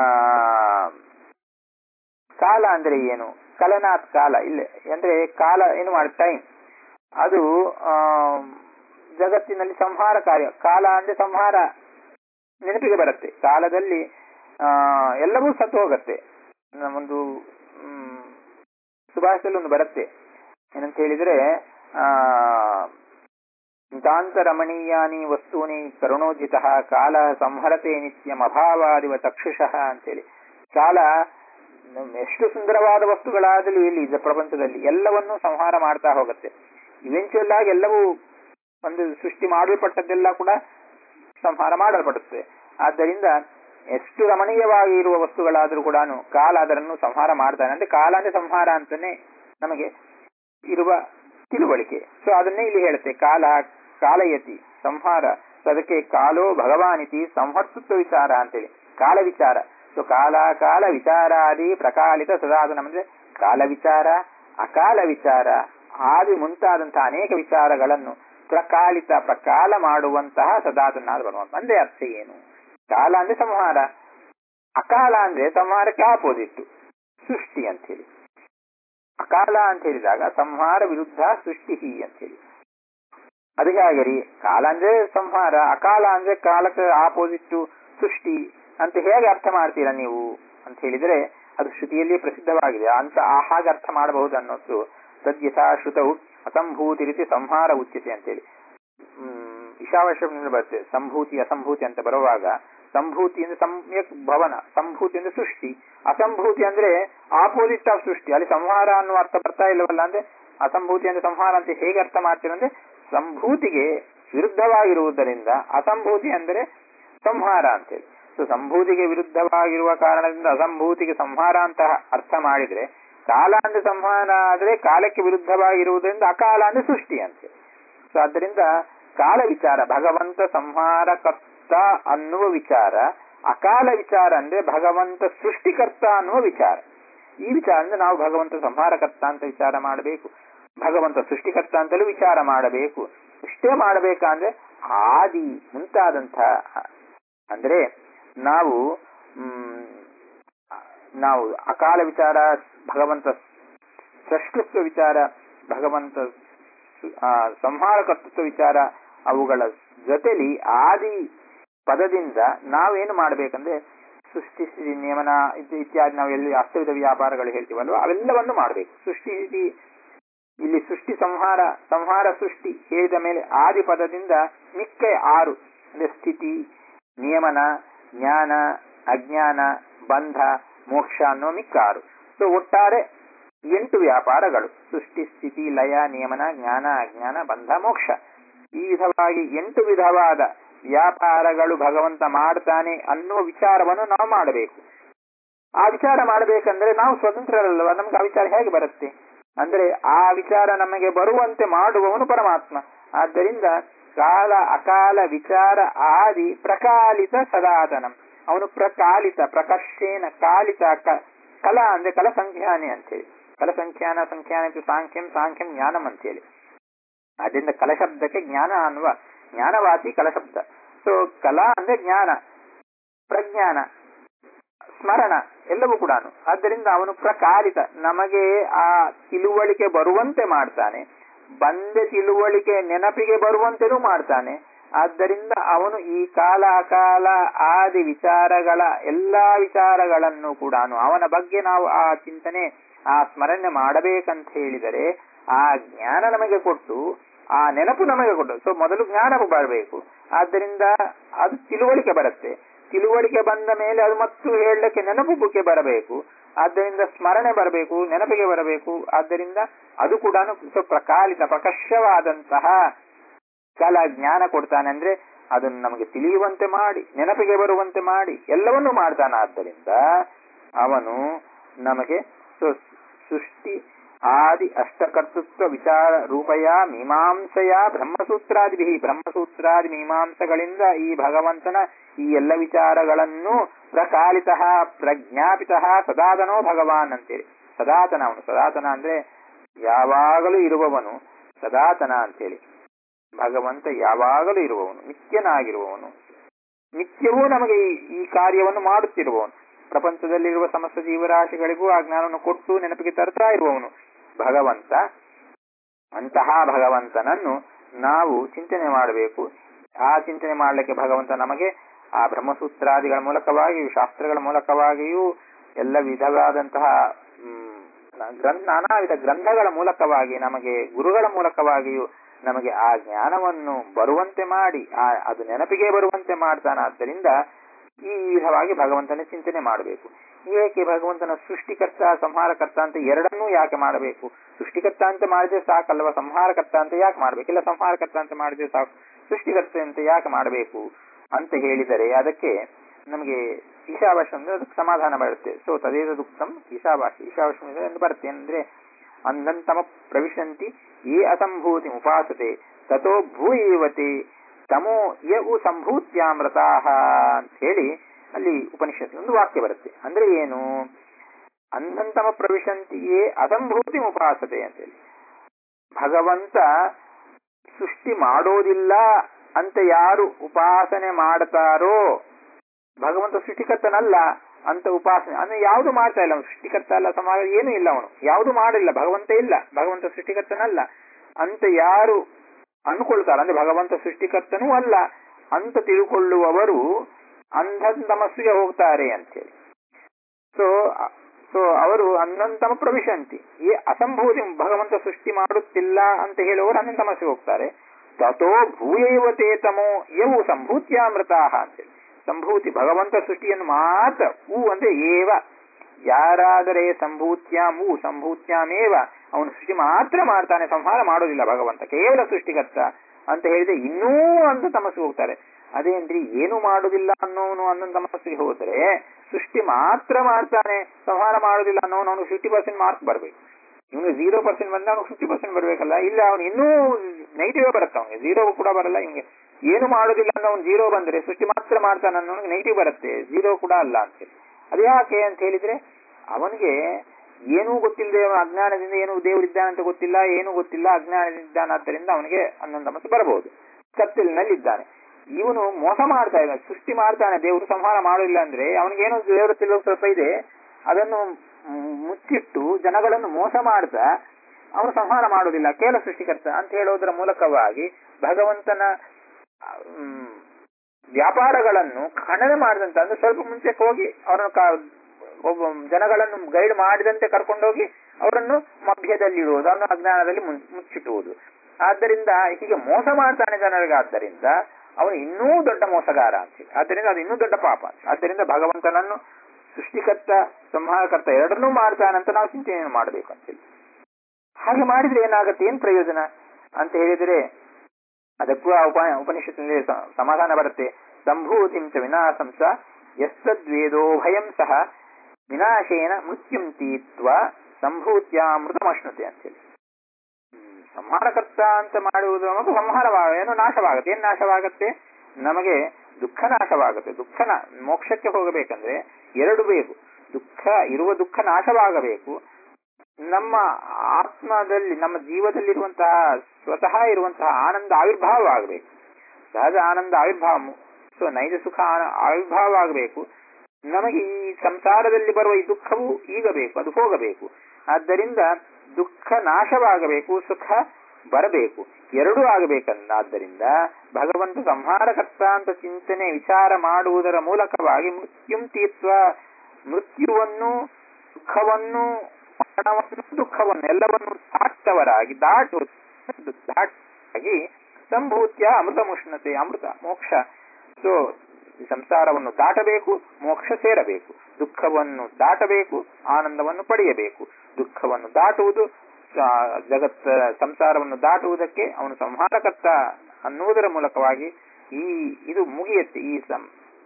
S1: ಕಾಲ ಅಂದ್ರೆ ಏನು ಕಲನಾತ್ ಕಾಲ ಇಲ್ಲ ಅಂದ್ರೆ ಕಾಲ ಏನು ಮಾಡಿ ಟೈಮ್ ಅದು ಜಗತ್ತಿನಲ್ಲಿ ಸಂಹಾರ ಕಾರ್ಯ ಕಾಲ ಅಂದ್ರೆ ಸಂಹಾರ ನೆನಪಿಗೆ ಬರುತ್ತೆ ಕಾಲದಲ್ಲಿ ಆ ಎಲ್ಲವೂ ಸತ್ತು ಹೋಗತ್ತೆ ಒಂದು ಸುಭಾಷದಲ್ಲಿ ಒಂದು ಬರುತ್ತೆ ಏನಂತ ಹೇಳಿದ್ರೆ ಆ ನಿತಾಂತರಮಣೀಯಾನಿ ವಸ್ತೂನಿ ಕರುಣೋಜಿತ ಕಾಲ ಸಂಹರತೆ ನಿತ್ಯಂ ಅಭಾವಾದಿವ ಚಕ್ಷುಷಃ ಅಂತೇಳಿ ಕಾಲ ಎಷ್ಟು ಸುಂದರವಾದ ವಸ್ತುಗಳಾದಲು ಇಲ್ಲಿ ಪ್ರಪಂಚದಲ್ಲಿ ಎಲ್ಲವನ್ನೂ ಸಂಹಾರ ಮಾಡ್ತಾ ಹೋಗುತ್ತೆ ಇವೆಂಚುಯಲ್ ಆಗಿ ಎಲ್ಲವೂ ಒಂದು ಸೃಷ್ಟಿ ಮಾಡಲ್ಪಟ್ಟದ್ದೆಲ್ಲ ಕೂಡ ಸಂಹಾರ ಮಾಡಲ್ಪಡುತ್ತೆ ಆದ್ದರಿಂದ ಎಷ್ಟು ರಮಣೀಯವಾಗಿ ಇರುವ ವಸ್ತುಗಳಾದರೂ ಕೂಡ ಕಾಲ ಅದರನ್ನು ಸಂಹಾರ ಮಾಡ್ತಾನೆ ಅಂದ್ರೆ ಕಾಲ ಅಂದ್ರೆ ಸಂಹಾರ ಅಂತಾನೆ ನಮಗೆ ಇರುವ ತಿಳುವಳಿಕೆ ಸೊ ಅದನ್ನೇ ಇಲ್ಲಿ ಹೇಳುತ್ತೆ ಕಾಲ ಕಾಲಯತಿ ಸಂಹಾರ ಸೊ ಅದಕ್ಕೆ ಕಾಲೋ ಭಗವಾನಿತಿ ಸಂಹರ್ತೃತ್ವ ವಿಚಾರ ಅಂತೇಳಿ ಕಾಲ ವಿಚಾರ ಸೊ ಕಾಲ ಕಾಲ ವಿಚಾರಾದಿ ಪ್ರಕಾಲಿತ ಸದಾದನ ಅಂದ್ರೆ ಕಾಲ ವಿಚಾರ ಅಕಾಲ ವಿಚಾರ ಆದಿ ಮುಂತಾದಂತಹ ಅನೇಕ ವಿಚಾರಗಳನ್ನು ಪ್ರಕಾಲಿತ ಪ್ರಕಾಲ ಮಾಡುವಂತಹ ಸದಾತನಾದ ಭಗವಂತ ಅಂದ್ರೆ ಅರ್ಥ ಏನು ಕಾಲ ಅಂದ್ರೆ ಸಂಹಾರ ಅಕಾಲ ಅಂದ್ರೆ ಸಂಹಾರಕ್ಕೆ ಆಪೋಸಿಟ್ ಸೃಷ್ಟಿ ಅಂತ ಹೇಳಿ ಅಕಾಲ ಅಂತ ಹೇಳಿದಾಗ ಸಂಹಾರ ವಿರುದ್ಧ ಸೃಷ್ಟಿ ಅಂತ ಹೇಳಿ ಅದು ಹೇಗೆ ರೀ ಕಾಲ ಅಂದ್ರೆ ಸಂಹಾರ ಅಕಾಲ ಅಂದ್ರೆ ಕಾಲಕ್ಕೆ ಆಪೋಸಿಟ್ ಸೃಷ್ಟಿ ಅಂತ ಹೇಗೆ ಅರ್ಥ ಮಾಡ್ತೀರಾ ನೀವು ಅಂತ ಹೇಳಿದ್ರೆ ಅದು ಶ್ರುತಿಯಲ್ಲಿ ಪ್ರಸಿದ್ಧವಾಗಿದೆ ಅಂತ ಹಾಗೆ ಅರ್ಥ ಮಾಡಬಹುದು ಅನ್ನೋದು ತದ್ಯಥಾ ಶ್ರುತವು ಅಸಂಭೂತಿ ರೀತಿ ಸಂಹಾರ ಉಚ್ಯತೆ ಅಂತೇಳಿ ಹ್ಮ್ ಈಶಾವಾಶ್ಯದಿಂದ ಬರುತ್ತೆ ಸಂಭೂತಿ ಅಸಂಭೂತಿ ಅಂತ ಬರುವಾಗ ಸಂಭೂತಿ ಅಂದ್ರೆ ಸಮ್ಯಕ್ ಭವನ ಸಂಭೂತಿ ಅಂದ್ರೆ ಸೃಷ್ಟಿ ಅಸಂಭೂತಿ ಅಂದ್ರೆ ಆಪೋಸಿಟ್ ಆಫ್ ಸೃಷ್ಟಿ ಅಲ್ಲಿ ಸಂಹಾರ ಅನ್ನುವ ಅರ್ಥ ಬರ್ತಾ ಇಲ್ಲವಲ್ಲ ಅಂದ್ರೆ ಅಸಂಭೂತಿ ಅಂದ್ರೆ ಸಂಹಾರ ಅಂತ ಹೇಗೆ ಅರ್ಥ ಮಾಡ್ತೀರ ಅಂದ್ರೆ ಸಂಭೂತಿಗೆ ವಿರುದ್ಧವಾಗಿರುವುದರಿಂದ ಅಸಂಭೂತಿ ಅಂದ್ರೆ ಸಂಹಾರ ಅಂತೇಳಿ ಸೊ ಸಂಭೂತಿಗೆ ವಿರುದ್ಧವಾಗಿರುವ ಕಾರಣದಿಂದ ಅಸಂಭೂತಿಗೆ ಸಂಹಾರ ಅಂತ ಅರ್ಥ ಮಾಡಿದ್ರೆ ಕಾಲ ಅಂದ್ರೆ ಸಂಹಾರ ಆದ್ರೆ ಕಾಲಕ್ಕೆ ವಿರುದ್ಧವಾಗಿರುವುದರಿಂದ ಅಕಾಲ ಅಂದ್ರೆ ಸೃಷ್ಟಿ ಅಂತೆ ಸೊ ಆದ್ದರಿಂದ ಕಾಲ ವಿಚಾರ ಭಗವಂತ ಸಂಹಾರಕರ್ತ ಅನ್ನುವ ವಿಚಾರ ಅಕಾಲ ವಿಚಾರ ಅಂದ್ರೆ ಭಗವಂತ ಸೃಷ್ಟಿಕರ್ತ ಅನ್ನುವ ವಿಚಾರ ಈ ವಿಚಾರ ಅಂದ್ರೆ ನಾವು ಭಗವಂತ ಸಂಹಾರಕರ್ತ ಅಂತ ವಿಚಾರ ಮಾಡಬೇಕು ಭಗವಂತ ಸೃಷ್ಟಿಕರ್ತ ಅಂತಲೂ ವಿಚಾರ ಮಾಡಬೇಕು ಇಷ್ಟೇ ಮಾಡಬೇಕಂದ್ರೆ ಆದಿ ಮುಂತಾದಂಥ ಅಂದ್ರೆ ನಾವು ನಾವು ಅಕಾಲ ವಿಚಾರ ಭಗವಂತ ಸೃಷ್ಟಿತ್ವ ವಿಚಾರ ಭಗವಂತ ಆ, ಸಂಹಾರ ಕರ್ತೃತ್ವ ವಿಚಾರ ಅವುಗಳ ಜೊತೆಲಿ ಆದಿ ಪದದಿಂದ ನಾವೇನು ಮಾಡಬೇಕಂದ್ರೆ ಸೃಷ್ಟಿ ಸ್ಥಿತಿ ನಿಯಮನ ಇತ್ಯ- ಇತ್ಯಾದಿ ನಾವು ಎಲ್ಲಿ ಅಸ್ತವಿಧ ವ್ಯಾಪಾರಗಳು ಹೇಳ್ತೀವಲ್ವ ಅವೆಲ್ಲವನ್ನು ಮಾಡಬೇಕು ಸೃಷ್ಟಿ ಸ್ಥಿತಿ ಇಲ್ಲಿ ಸೃಷ್ಟಿ ಸಂಹಾರ ಸಂಹಾರ ಸೃಷ್ಟಿ ಹೇಳಿದ ಮೇಲೆ ಆದಿ ಪದದಿಂದ ಮಿಕ್ಕ ಆರು ಅಂದ್ರೆ ಸ್ಥಿತಿ ನಿಯಮನ ಜ್ಞಾನ ಅಜ್ಞಾನ ಬಂಧ ಮೋಕ್ಷ ಅನ್ನೋ ಮಿಕ್ಕ ಆರು ಸೊ ಒಟ್ಟಾರೆ ಎಂಟು ವ್ಯಾಪಾರಗಳು ಸೃಷ್ಟಿ ಸ್ಥಿತಿ ಲಯ ನಿಯಮನ ಜ್ಞಾನ ಅಜ್ಞಾನ ಬಂಧ ಮೋಕ್ಷ ಈ ವಿಧವಾಗಿ ಎಂಟು ವಿಧವಾದ ವ್ಯಾಪಾರಗಳು ಭಗವಂತ ಮಾಡ್ತಾನೆ ಅನ್ನುವ ವಿಚಾರವನ್ನು ನಾವು ಮಾಡಬೇಕು ಆ ವಿಚಾರ ಮಾಡಬೇಕಂದ್ರೆ ನಾವು ಸ್ವತಂತ್ರರಲ್ವ ನಮ್ಗೆ ಆ ವಿಚಾರ ಹೇಗೆ ಬರುತ್ತೆ ಅಂದ್ರೆ ಆ ವಿಚಾರ ನಮಗೆ ಬರುವಂತೆ ಮಾಡುವವನು ಪರಮಾತ್ಮ ಆದ್ದರಿಂದ ಕಾಲ ಅಕಾಲ ವಿಚಾರ ಆದಿ ಪ್ರಕಾಲಿತ ಸದಾತನಂ ಅವನು ಪ್ರಕಾಲಿತ ಪ್ರಕರ್ಷೇನ ಕಾಲಿತ ಕ- ಕಲಾ ಅಂದ್ರೆ ಕಲ ಸಂಖ್ಯಾನೆ ಅಂತೇಳಿ ಕಲ ಸಂಖ್ಯಾನ ಸಂಖ್ಯಾನ ಇದು ಸಾಂಖ್ಯಂ ಸಾಂಖ್ಯಂ ಜ್ಞಾನಂ ಅಂತೇಳಿ ಅದರಿಂದ ಕಲಶಬ್ದಕ್ಕೆ ಜ್ಞಾನ ಅನ್ನುವ ಜ್ಞಾನವಾದಿ ಕಲಶಬ್ದ ಸೊ ಕಲಾ ಅಂದ್ರೆ ಜ್ಞಾನ ಪ್ರಜ್ಞಾನ ಸ್ಮರಣ ಎಲ್ಲವೂ ಕೂಡ ಆದ್ದರಿಂದ ಅವನು ಪ್ರಕಾಲಿತ ನಮಗೆ ಆ ತಿಳುವಳಿಕೆ ಬರುವಂತೆ ಮಾಡ್ತಾನೆ ಬಂದೆ ತಿಳುವಳಿಕೆ ನೆನಪಿಗೆ ಬರುವಂತೆನೂ ಮಾಡ್ತಾನೆ ಆದ್ದರಿಂದ ಅವನು ಈ ಕಾಲ ಅಕಾಲ ಆದಿ ವಿಚಾರಗಳ ಎಲ್ಲಾ ವಿಚಾರಗಳನ್ನು ಕೂಡ ಅವನ ಬಗ್ಗೆ ನಾವು ಆ ಚಿಂತನೆ ಆ ಸ್ಮರಣೆ ಮಾಡಬೇಕಂತ ಹೇಳಿದರೆ ಆ ಜ್ಞಾನ ನಮಗೆ ಕೊಟ್ಟು ಆ ನೆನಪು ನಮಗೆ ಕೊಟ್ಟು ಸೊ ಮೊದಲು ಜ್ಞಾನ ಬರಬೇಕು ಆದ್ದರಿಂದ ಅದು ತಿಳುವಳಿಕೆ ಬರುತ್ತೆ ತಿಳುವಳಿಕೆ ಬಂದ ಮೇಲೆ ಅದು ಮತ್ತು ಹೇಳಲಿಕ್ಕೆ ನೆನಪುಕ್ಕೆ ಬರಬೇಕು ಆದ್ದರಿಂದ ಸ್ಮರಣೆ ಬರಬೇಕು ನೆನಪಿಗೆ ಬರಬೇಕು ಆದ್ದರಿಂದ ಅದು ಕೂಡ ಸೊ ಪ್ರಕಾಲಿತ ಪ್ರಕರ್ಷವಾದಂತಹ ಕಾಲ ಜ್ಞಾನ ಕೊಡ್ತಾನೆ ಅಂದ್ರೆ ಅದನ್ನು ನಮಗೆ ತಿಳಿಯುವಂತೆ ಮಾಡಿ ನೆನಪಿಗೆ ಬರುವಂತೆ ಮಾಡಿ ಎಲ್ಲವನ್ನೂ ಮಾಡ್ತಾನೆ ಆದ್ದರಿಂದ ಅವನು ನಮಗೆ ಸೊ ಸೃಷ್ಟಿ ಆದಿ ಅಷ್ಟಕರ್ತೃತ್ವ ವಿಚಾರ ರೂಪಯ ಮೀಮಾಂಸೆಯ ಬ್ರಹ್ಮಸೂತ್ರಾದಿ ಬ್ರಹ್ಮಸೂತ್ರಾದಿ ಮೀಮಾಂಸಗಳಿಂದ ಈ ಭಗವಂತನ ಈ ಎಲ್ಲ ವಿಚಾರಗಳನ್ನು ಪ್ರಕಾಲಿತ ಪ್ರಜ್ಞಾಪಿತ ಸದಾತನೋ ಭಗವಾನ್ ಅಂತೇಳಿ ಸದಾತನ ಅವನು ಸದಾತನ ಅಂದ್ರೆ ಯಾವಾಗಲೂ ಇರುವವನು ಸದಾತನ ಅಂತೇಳಿ ಭಗವಂತ ಯಾವಾಗಲೂ ಇರುವವನು ನಿತ್ಯನಾಗಿರುವವನು ನಿತ್ಯವೂ ನಮಗೆ ಈ ಈ ಕಾರ್ಯವನ್ನು ಮಾಡುತ್ತಿರುವವನು ಪ್ರಪಂಚದಲ್ಲಿರುವ ಸಮಸ್ತ ಜೀವರಾಶಿಗಳಿಗೂ ಆ ಜ್ಞಾನವನ್ನು ಕೊಟ್ಟು ನೆನಪಿಗೆ ತರ್ತಾ ಇರುವವನು ಭಗವಂತ ಅಂತಹ ಭಗವಂತನನ್ನು ನಾವು ಚಿಂತನೆ ಮಾಡಬೇಕು ಆ ಚಿಂತನೆ ಮಾಡಲಿಕ್ಕೆ ಭಗವಂತ ನಮಗೆ ಆ ಬ್ರಹ್ಮಸೂತ್ರಾದಿಗಳ ಮೂಲಕವಾಗಿಯೂ ಶಾಸ್ತ್ರಗಳ ಮೂಲಕವಾಗಿಯೂ ಎಲ್ಲ ವಿಧವಾದಂತಹ ಹ್ಮ್, ಗ್ರಂಥ ನಾನಾ ವಿಧ ಗ್ರಂಥಗಳ ಮೂಲಕವಾಗಿ ನಮಗೆ ಗುರುಗಳ ಮೂಲಕವಾಗಿಯೂ ನಮಗೆ ಆ ಜ್ಞಾನವನ್ನು ಬರುವಂತೆ ಮಾಡಿ ಆ ಅದು ನೆನಪಿಗೆ ಬರುವಂತೆ ಮಾಡ್ತಾನಾದ್ದರಿಂದ ಈ ವಿಧವಾಗಿ ಭಗವಂತನ ಚಿಂತನೆ ಮಾಡಬೇಕು ಏಕೆ ಭಗವಂತನ ಸೃಷ್ಟಿಕರ್ತ ಸಂಹಾರಕರ್ತ ಅಂತ ಎರಡನ್ನೂ ಯಾಕೆ ಮಾಡಬೇಕು ಸೃಷ್ಟಿಕರ್ತ ಅಂತ ಮಾಡಿದ್ರೆ ಸಾಕಲ್ವ ಸಂಹಾರಕರ್ತ ಅಂತ ಯಾಕೆ ಮಾಡಬೇಕು ಇಲ್ಲ ಸಂಹಾರಕರ್ತ ಅಂತ ಮಾಡಿದ್ರೆ ಸಾಕು ಸೃಷ್ಟಿಕರ್ತ ಅಂತ ಯಾಕೆ ಮಾಡಬೇಕು ಅಂತ ಹೇಳಿದರೆ ಅದಕ್ಕೆ ನಮಗೆ ಈಶಾವಾಶ ಅಂದ್ರೆ ಅದಕ್ಕೆ ಸಮಾಧಾನ ಬರುತ್ತೆ ಸೊ ತದೇದ ದುಃಖಂ ಈಶಾವಾಶ ಈಶಾವಾಶ ಎಂದು ಬರುತ್ತೆ ಅಂದ್ರೆ ಅಂಧಂತಮ ಪ್ರವಿಶಂತಿ ಯೇ ಅಸಂಭೂತಿ ಉಪಾಸತೆ ತಥೋ ಭೂಯೇವತೆ ತಮೋ ಯವು ಸಂಭೂತ್ಯಾಮೃತಾಹ ಅಂತ ಹೇಳಿ ಅಲ್ಲಿ ಉಪನಿಷತ್ ಒಂದು ವಾಕ್ಯ ಬರುತ್ತೆ ಅಂದ್ರೆ ಏನು ಅಂಧಂತಮ ಪ್ರವಿಶಂತಿಯೇ ಅಸಂಭೂತಿ ಉಪಾಸತೆ ಅಂತೇಳಿ ಭಗವಂತ ಸೃಷ್ಟಿ ಮಾಡೋದಿಲ್ಲ ಅಂತ ಯಾರು ಉಪಾಸನೆ ಮಾಡ್ತಾರೋ ಭಗವಂತ ಸೃಷ್ಟಿಕರ್ತನಲ್ಲ ಅಂತ ಉಪಾಸನೆ ಅಂದ್ರೆ ಯಾವುದು ಮಾಡ್ತಾ ಇಲ್ಲ ಅವನು ಸೃಷ್ಟಿಕರ್ತ ಅಲ್ಲ ಸಮಾಜ ಏನೂ ಇಲ್ಲ ಅವನು ಯಾವುದು ಮಾಡಿಲ್ಲ ಭಗವಂತ ಇಲ್ಲ ಭಗವಂತ ಸೃಷ್ಟಿಕರ್ತನಲ್ಲ ಅಂತ ಯಾರು ಅನ್ಕೊಳ್ತಾರೆ ಅಂದ್ರೆ ಭಗವಂತ ಸೃಷ್ಟಿಕರ್ತನೂ ಅಲ್ಲ ಅಂತ ತಿಳ್ಕೊಳ್ಳುವವರು ಅಂಧಂತಮಸ್ಸಿಗೆ ಹೋಗ್ತಾರೆ ಅಂತೇಳಿ ಸೊ ಸೊ ಅವರು ಅಂಧಂತಮ ಪ್ರವಿಶಂತಿ ಈ ಅಸಂಭೂತಿ ಭಗವಂತ ಸೃಷ್ಟಿ ಮಾಡುತ್ತಿಲ್ಲ ಅಂತ ಹೇಳುವವರು ಅಂಧಂತಮಸ್ಸಿಗೆ ಹೋಗ್ತಾರೆ ತಥೋ ಭೂಯೈವತೇ ತಮೋ ಯವು ಸಂಭೂತ್ಯಾಮೃತಾಹ ಅಂತೇಳಿ ಸಂಭೂತಿ ಭಗವಂತ ಸೃಷ್ಟಿಯನ್ನು ಮಾತ್ರ ಹೂ ಅಂದ್ರೆ ಏವ ಯಾರಾದರೆ ಸಂಭೂತ್ಯಾಂ ಹೂ ಸಂಭೂತ್ಯಾಮೇವ ಅವನು ಸೃಷ್ಟಿ ಮಾತ್ರ ಮಾಡ್ತಾನೆ ಸಂಹಾರ ಮಾಡೋದಿಲ್ಲ ಭಗವಂತ ಕೇವಲ ಸೃಷ್ಟಿಕರ್ತ ಅಂತ ಹೇಳಿದ್ರೆ ಇನ್ನೂ ಅಂತ ತಮಸ್ಸಿಗೆ ಹೋಗ್ತಾರೆ ಅದೇನ್ರಿ ಏನು ಮಾಡುದಿಲ್ಲ ಅನ್ನೋನು ಅನ್ನೊಂದು ತಮಸ್ಸಿಗೆ ಹೋದ್ರೆ ಸೃಷ್ಟಿ ಮಾತ್ರ ಮಾಡ್ತಾನೆ ಸಂಹಾರ ಮಾಡೋದಿಲ್ಲ ಅನ್ನೋನು ಅವನು ಫಿಫ್ಟಿ ಪರ್ಸೆಂಟ್ ಮಾರ್ಕ್ ಬರಬೇಕು ಇವನು ಜೀರೋ ಪರ್ಸೆಂಟ್ ಬಂದ ಅವನು ಫಿಫ್ಟಿ ಪರ್ಸೆಂಟ್ ಬರ್ಬೇಕಲ್ಲ ಇಲ್ಲ ಅವನು ಇನ್ನೂ ನೆಗೆಟಿವ್ ಬರುತ್ತೆ ಅವನಿಗೆ ಜೀರೋ ಕೂಡ ಬರಲ್ಲ ಇವನಿಗೆ ಏನು ಮಾಡೋದಿಲ್ಲ ಅನ್ನೋ ಅವ್ನು ಜೀರೋ ಬಂದ್ರೆ ಸೃಷ್ಟಿ ಮಾತ್ರ ಮಾಡ್ತಾನೆ ಅನ್ನೋನಿಗೆ ನೆಗೆಟಿವ್ ಬರುತ್ತೆ ಜೀರೋ ಕೂಡ ಅಲ್ಲ ಅಂತೇಳಿ ಅದು ಯಾಕೆ ಅಂತ ಹೇಳಿದ್ರೆ ಅವನಿಗೆ ಏನೂ ಗೊತ್ತಿಲ್ಲದೆ ಅವನ ಅಜ್ಞಾನದಿಂದ ಏನು ದೇವರಿದ್ದಾನಂತ ಗೊತ್ತಿಲ್ಲ ಏನೂ ಗೊತ್ತಿಲ್ಲ ಅಜ್ಞಾನದಿದ್ದಾನಾದ್ದರಿಂದ ಅವನಿಗೆ ಹನ್ನೊಂದು ತಮಸ್ಸು ಬರಬಹುದು ಕತ್ತಲಿನಲ್ಲಿದ್ದಾನೆ ಇವನು ಮೋಸ ಮಾಡ್ತಾ ಇದ್ದಾನೆ ಸೃಷ್ಟಿ ಮಾಡ್ತಾನೆ ದೇವರು ಸಂಹಾರ ಮಾಡೋದಿಲ್ಲ ಅಂದ್ರೆ ಅವನಿಗೆ ಏನೋ ದೇವರ ತಿಳಿಯೋದು ಸ್ವಲ್ಪ ಇದೆ ಅದನ್ನು ಮ್- ಮುಚ್ಚಿಟ್ಟು ಜನಗಳನ್ನು ಮೋಸ ಮಾಡ್ತಾ ಅವನು ಸಂಹಾರ ಮಾಡುವುದಿಲ್ಲ ಕೇವಲ ಸೃಷ್ಟಿಕರ್ತ ಅಂತ ಹೇಳೋದರ ಮೂಲಕವಾಗಿ ಭಗವಂತನ ಮ್, ವ್ಯಾಪಾರಗಳನ್ನು ಖಂಡನೆ ಮಾಡಿದಂತ ಅಂದ್ರೆ ಸ್ವಲ್ಪ ಮುಂಚೆಗೆ ಹೋಗಿ ಅವರನ್ನು ಕಾ- ಒಬ್ಬ ಜನಗಳನ್ನು ಗೈಡ್ ಮಾಡಿದಂತೆ ಕರ್ಕೊಂಡೋಗಿ ಅವರನ್ನು ಮಧ್ಯದಲ್ಲಿಡುವುದು ಅವರನ್ನು ಅಜ್ಞಾನದಲ್ಲಿ ಮುನ್- ಮುಚ್ಚಿಟ್ಟುವುದು ಆದ್ದರಿಂದ ಹೀಗೆ ಮೋಸ ಮಾಡ್ತಾನೆ ಜನರಿಗಾದ್ದರಿಂದ ಅವನು ಇನ್ನೂ ದೊಡ್ಡ ಮೋಸಗಾರ ಅಂತೇಳಿ ಆದ್ದರಿಂದ ಅದು ಇನ್ನೂ ದೊಡ್ಡ ಪಾಪ ಆದ್ದರಿಂದ ಭಗವಂತನನ್ನು ಸೃಷ್ಟಿಕರ್ತ ಸಂಹಾರಕರ್ತ ಎರಡನ್ನೂ ಮಾಡ್ತಾನಂತ ನಾವು ಚಿಂತನೆಯನ್ನು ಮಾಡಬೇಕು ಅಂತೇಳಿ ಹಾಗೆ ಮಾಡಿದ್ರೆ ಏನಾಗುತ್ತೆ ಏನ್ ಪ್ರಯೋಜನ ಅಂತ ಹೇಳಿದ್ರೆ ಅದಕ್ಕೂ ಆ ಉಪ ಉಪನಿಷತ್ತಿನಲ್ಲಿ ಸ- ಸಮಾಧಾನ ಬರುತ್ತೆ ಸಂಭೂತಿಂ ಚ ವಿನಾಶಂಸ ಯಸ್ತದ್ವೇದೋ ಭಯಂ ಸಹ ವಿನಾಶೇನ ಮೃತ್ಯುಂ ತೀತ್ವ ಸಂಭೂತ್ಯಾಮೃತಮಶ್ನುತೆ ಅಂತೇಳಿ ಹ್ಮ್, ಸಂಹಾರಕರ್ತ ಅಂತ ಮಾಡುವುದು ನಮಗೆ ಸಂಹಾರವಾಗ ಏನು ನಾಶವಾಗುತ್ತೆ ಏನ್ ನಾಶವಾಗುತ್ತೆ ನಮಗೆ ದುಃಖ ನಾಶವಾಗುತ್ತೆ ದುಃಖ ನಾ- ಮೋಕ್ಷಕ್ಕೆ ಹೋಗಬೇಕಂದ್ರೆ ಎರಡು ಬೇಕು ದುಃಖ ಇರುವ ದುಃಖ ನಾಶವಾಗಬೇಕು ನಮ್ಮ ಆತ್ಮದಲ್ಲಿ ನಮ್ಮ ಜೀವದಲ್ಲಿರುವಂತಹ ಸ್ವತಃ ಇರುವಂತಹ ಆನಂದ ಆವಿರ್ಭಾವ ಆಗಬೇಕು ಸಹಜ ಆನಂದ ಆವಿರ್ಭಾವ ಸೊ ನೈಜ ಸುಖ ಆನ- ಆವಿರ್ಭಾವ ಆಗಬೇಕು ನಮಗೆ ಈ ಸಂಸಾರದಲ್ಲಿ ಬರುವ ಈ ದುಃಖವು ಈಗ ಬೇಕು ಅದು ಹೋಗಬೇಕು ಆದ್ದರಿಂದ ದುಃಖ ನಾಶವಾಗಬೇಕು ಸುಖ ಬರಬೇಕು ಎರಡೂ ಆಗಬೇಕಂದಾದ್ದರಿಂದ ಭಗವಂತ ಸಂಹಾರಕರ್ತ ಅಂತ ಚಿಂತನೆ ವಿಚಾರ ಮಾಡುವುದರ ಮೂಲಕವಾಗಿ ಮೃತ್ಯುಂ ತೀರ್ಥ ಮೃತ್ಯುವನ್ನು ಸುಖವನ್ನು ಮರಣವನ್ನು ದುಃಖವನ್ನು ಎಲ್ಲವನ್ನು ದಾಟವರಾಗಿ ದಾಟು ದಾಟಾಗಿ ಸಂಭೂತ್ಯ ಅಮೃತ ಮುಷ್ಣತೆ ಅಮೃತ ಮೋಕ್ಷ ಸೊ ಸಂಸಾರವನ್ನು ದಾಟಬೇಕು ಮೋಕ್ಷ ಸೇರಬೇಕು ದುಃಖವನ್ನು ದಾಟಬೇಕು ಆನಂದವನ್ನು ಪಡೆಯಬೇಕು ದುಃಖವನ್ನು ದಾಟುವುದು ಆ, ಜಗತ್ತ ಸಂಸಾರವನ್ನು ದಾಟುವುದಕ್ಕೆ ಅವನು ಸಂಹಾರಕರ್ತ ಅನ್ನುವುದರ ಮೂಲಕವಾಗಿ ಈ ಇದು ಮುಗಿಯತ್ತೆ ಈ ಸಂ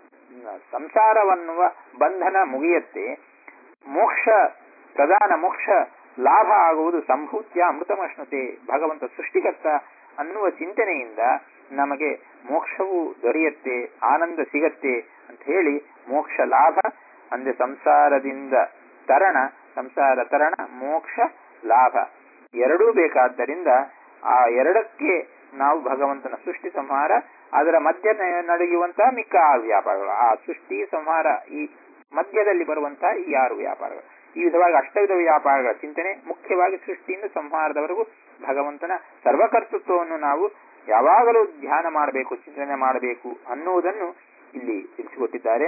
S1: ಸಂಸಾರವನ್ನುವ ಬಂಧನ ಮುಗಿಯತ್ತೆ ಮೋಕ್ಷ ಪ್ರಧಾನ ಮೋಕ್ಷ ಲಾಭ ಆಗುವುದು ಸಂಭೂತ್ಯ ಅಮೃತಮಶ್ನುತೆ ಭಗವಂತ ಸೃಷ್ಟಿಕರ್ತ ಅನ್ನುವ ಚಿಂತನೆಯಿಂದ ನಮಗೆ ಮೋಕ್ಷವು ದೊರೆಯತ್ತೆ ಆನಂದ ಸಿಗತ್ತೆ ಅಂತ ಹೇಳಿ ಮೋಕ್ಷ ಲಾಭ ಅಂದ್ರೆ ಸಂಸಾರದಿಂದ ತರಣ ಸಂಸಾರ ತರಣ ಮೋಕ್ಷ ಲಾಭ ಎರಡೂ ಬೇಕಾದ್ದರಿಂದ ಆ ಎರಡಕ್ಕೆ ನಾವು ಭಗವಂತನ ಸೃಷ್ಟಿ ಸಂಹಾರ ಅದರ ಮಧ್ಯ ನಡೆಯುವಂತಹ ಮಿಕ್ಕ ಆರು ವ್ಯಾಪಾರಗಳು ಆ ಸೃಷ್ಟಿ ಸಂಹಾರ ಈ ಮಧ್ಯದಲ್ಲಿ ಬರುವಂತಹ ಈ ಆರು ವ್ಯಾಪಾರಗಳು ಈ ವಿಧವಾಗಿ ಅಷ್ಟವಿಧ ವ್ಯಾಪಾರಗಳ ಚಿಂತನೆ ಮುಖ್ಯವಾಗಿ ಸೃಷ್ಟಿಯಿಂದ ಸಂಹಾರದವರೆಗೂ ಭಗವಂತನ ಸರ್ವಕರ್ತೃತ್ವವನ್ನು ನಾವು ಯಾವಾಗಲೂ ಧ್ಯಾನ ಮಾಡಬೇಕು ಚಿಂತನೆ ಮಾಡಬೇಕು ಅನ್ನುವುದನ್ನು ಇಲ್ಲಿ ತಿಳಿಸಿಕೊಟ್ಟಿದ್ದಾರೆ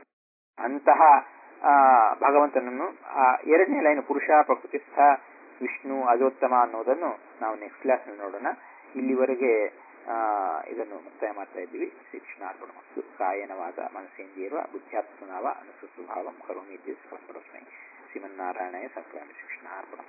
S1: ಅಂತಹ ಆ, ಭಗವಂತನನ್ನು ಆ ಎರಡನೇ ಲೈನ್ ಪುರುಷ ಪ್ರಕೃತಿಸ್ಥ ವಿಷ್ಣು ಅಜೋತ್ತಮ ಅನ್ನೋದನ್ನು ನಾವು ನೆಕ್ಸ್ಟ್ ಕ್ಲಾಸ್ ನೋಡೋಣ ಇಲ್ಲಿವರೆಗೆ ಆ, ಇದನ್ನು ಮುಕ್ತಾಯ ಮಾಡ್ತಾ ಇದ್ದೀವಿ ಶ್ರೀ ಕೃಷ್ಣಾರ್ಪಣ ಮತ್ತು ಕಾಯನವಾದ ಮನಸ್ಸೇಂದ್ರಿಯರುವ ಬುದ್ಧ್ಯಾತ್ಮನಾವ ಅನುಸೃತಭಾವಂ ಕರೋಮಿ ಇತ್ಯಸ್ಮೈ ಶ್ರೀಮನ್ನಾರಾಯಣಯ ಸತ್ಯಾಮಿ ಶ್ರೀ ಕೃಷ್ಣಾರ್ಪಣ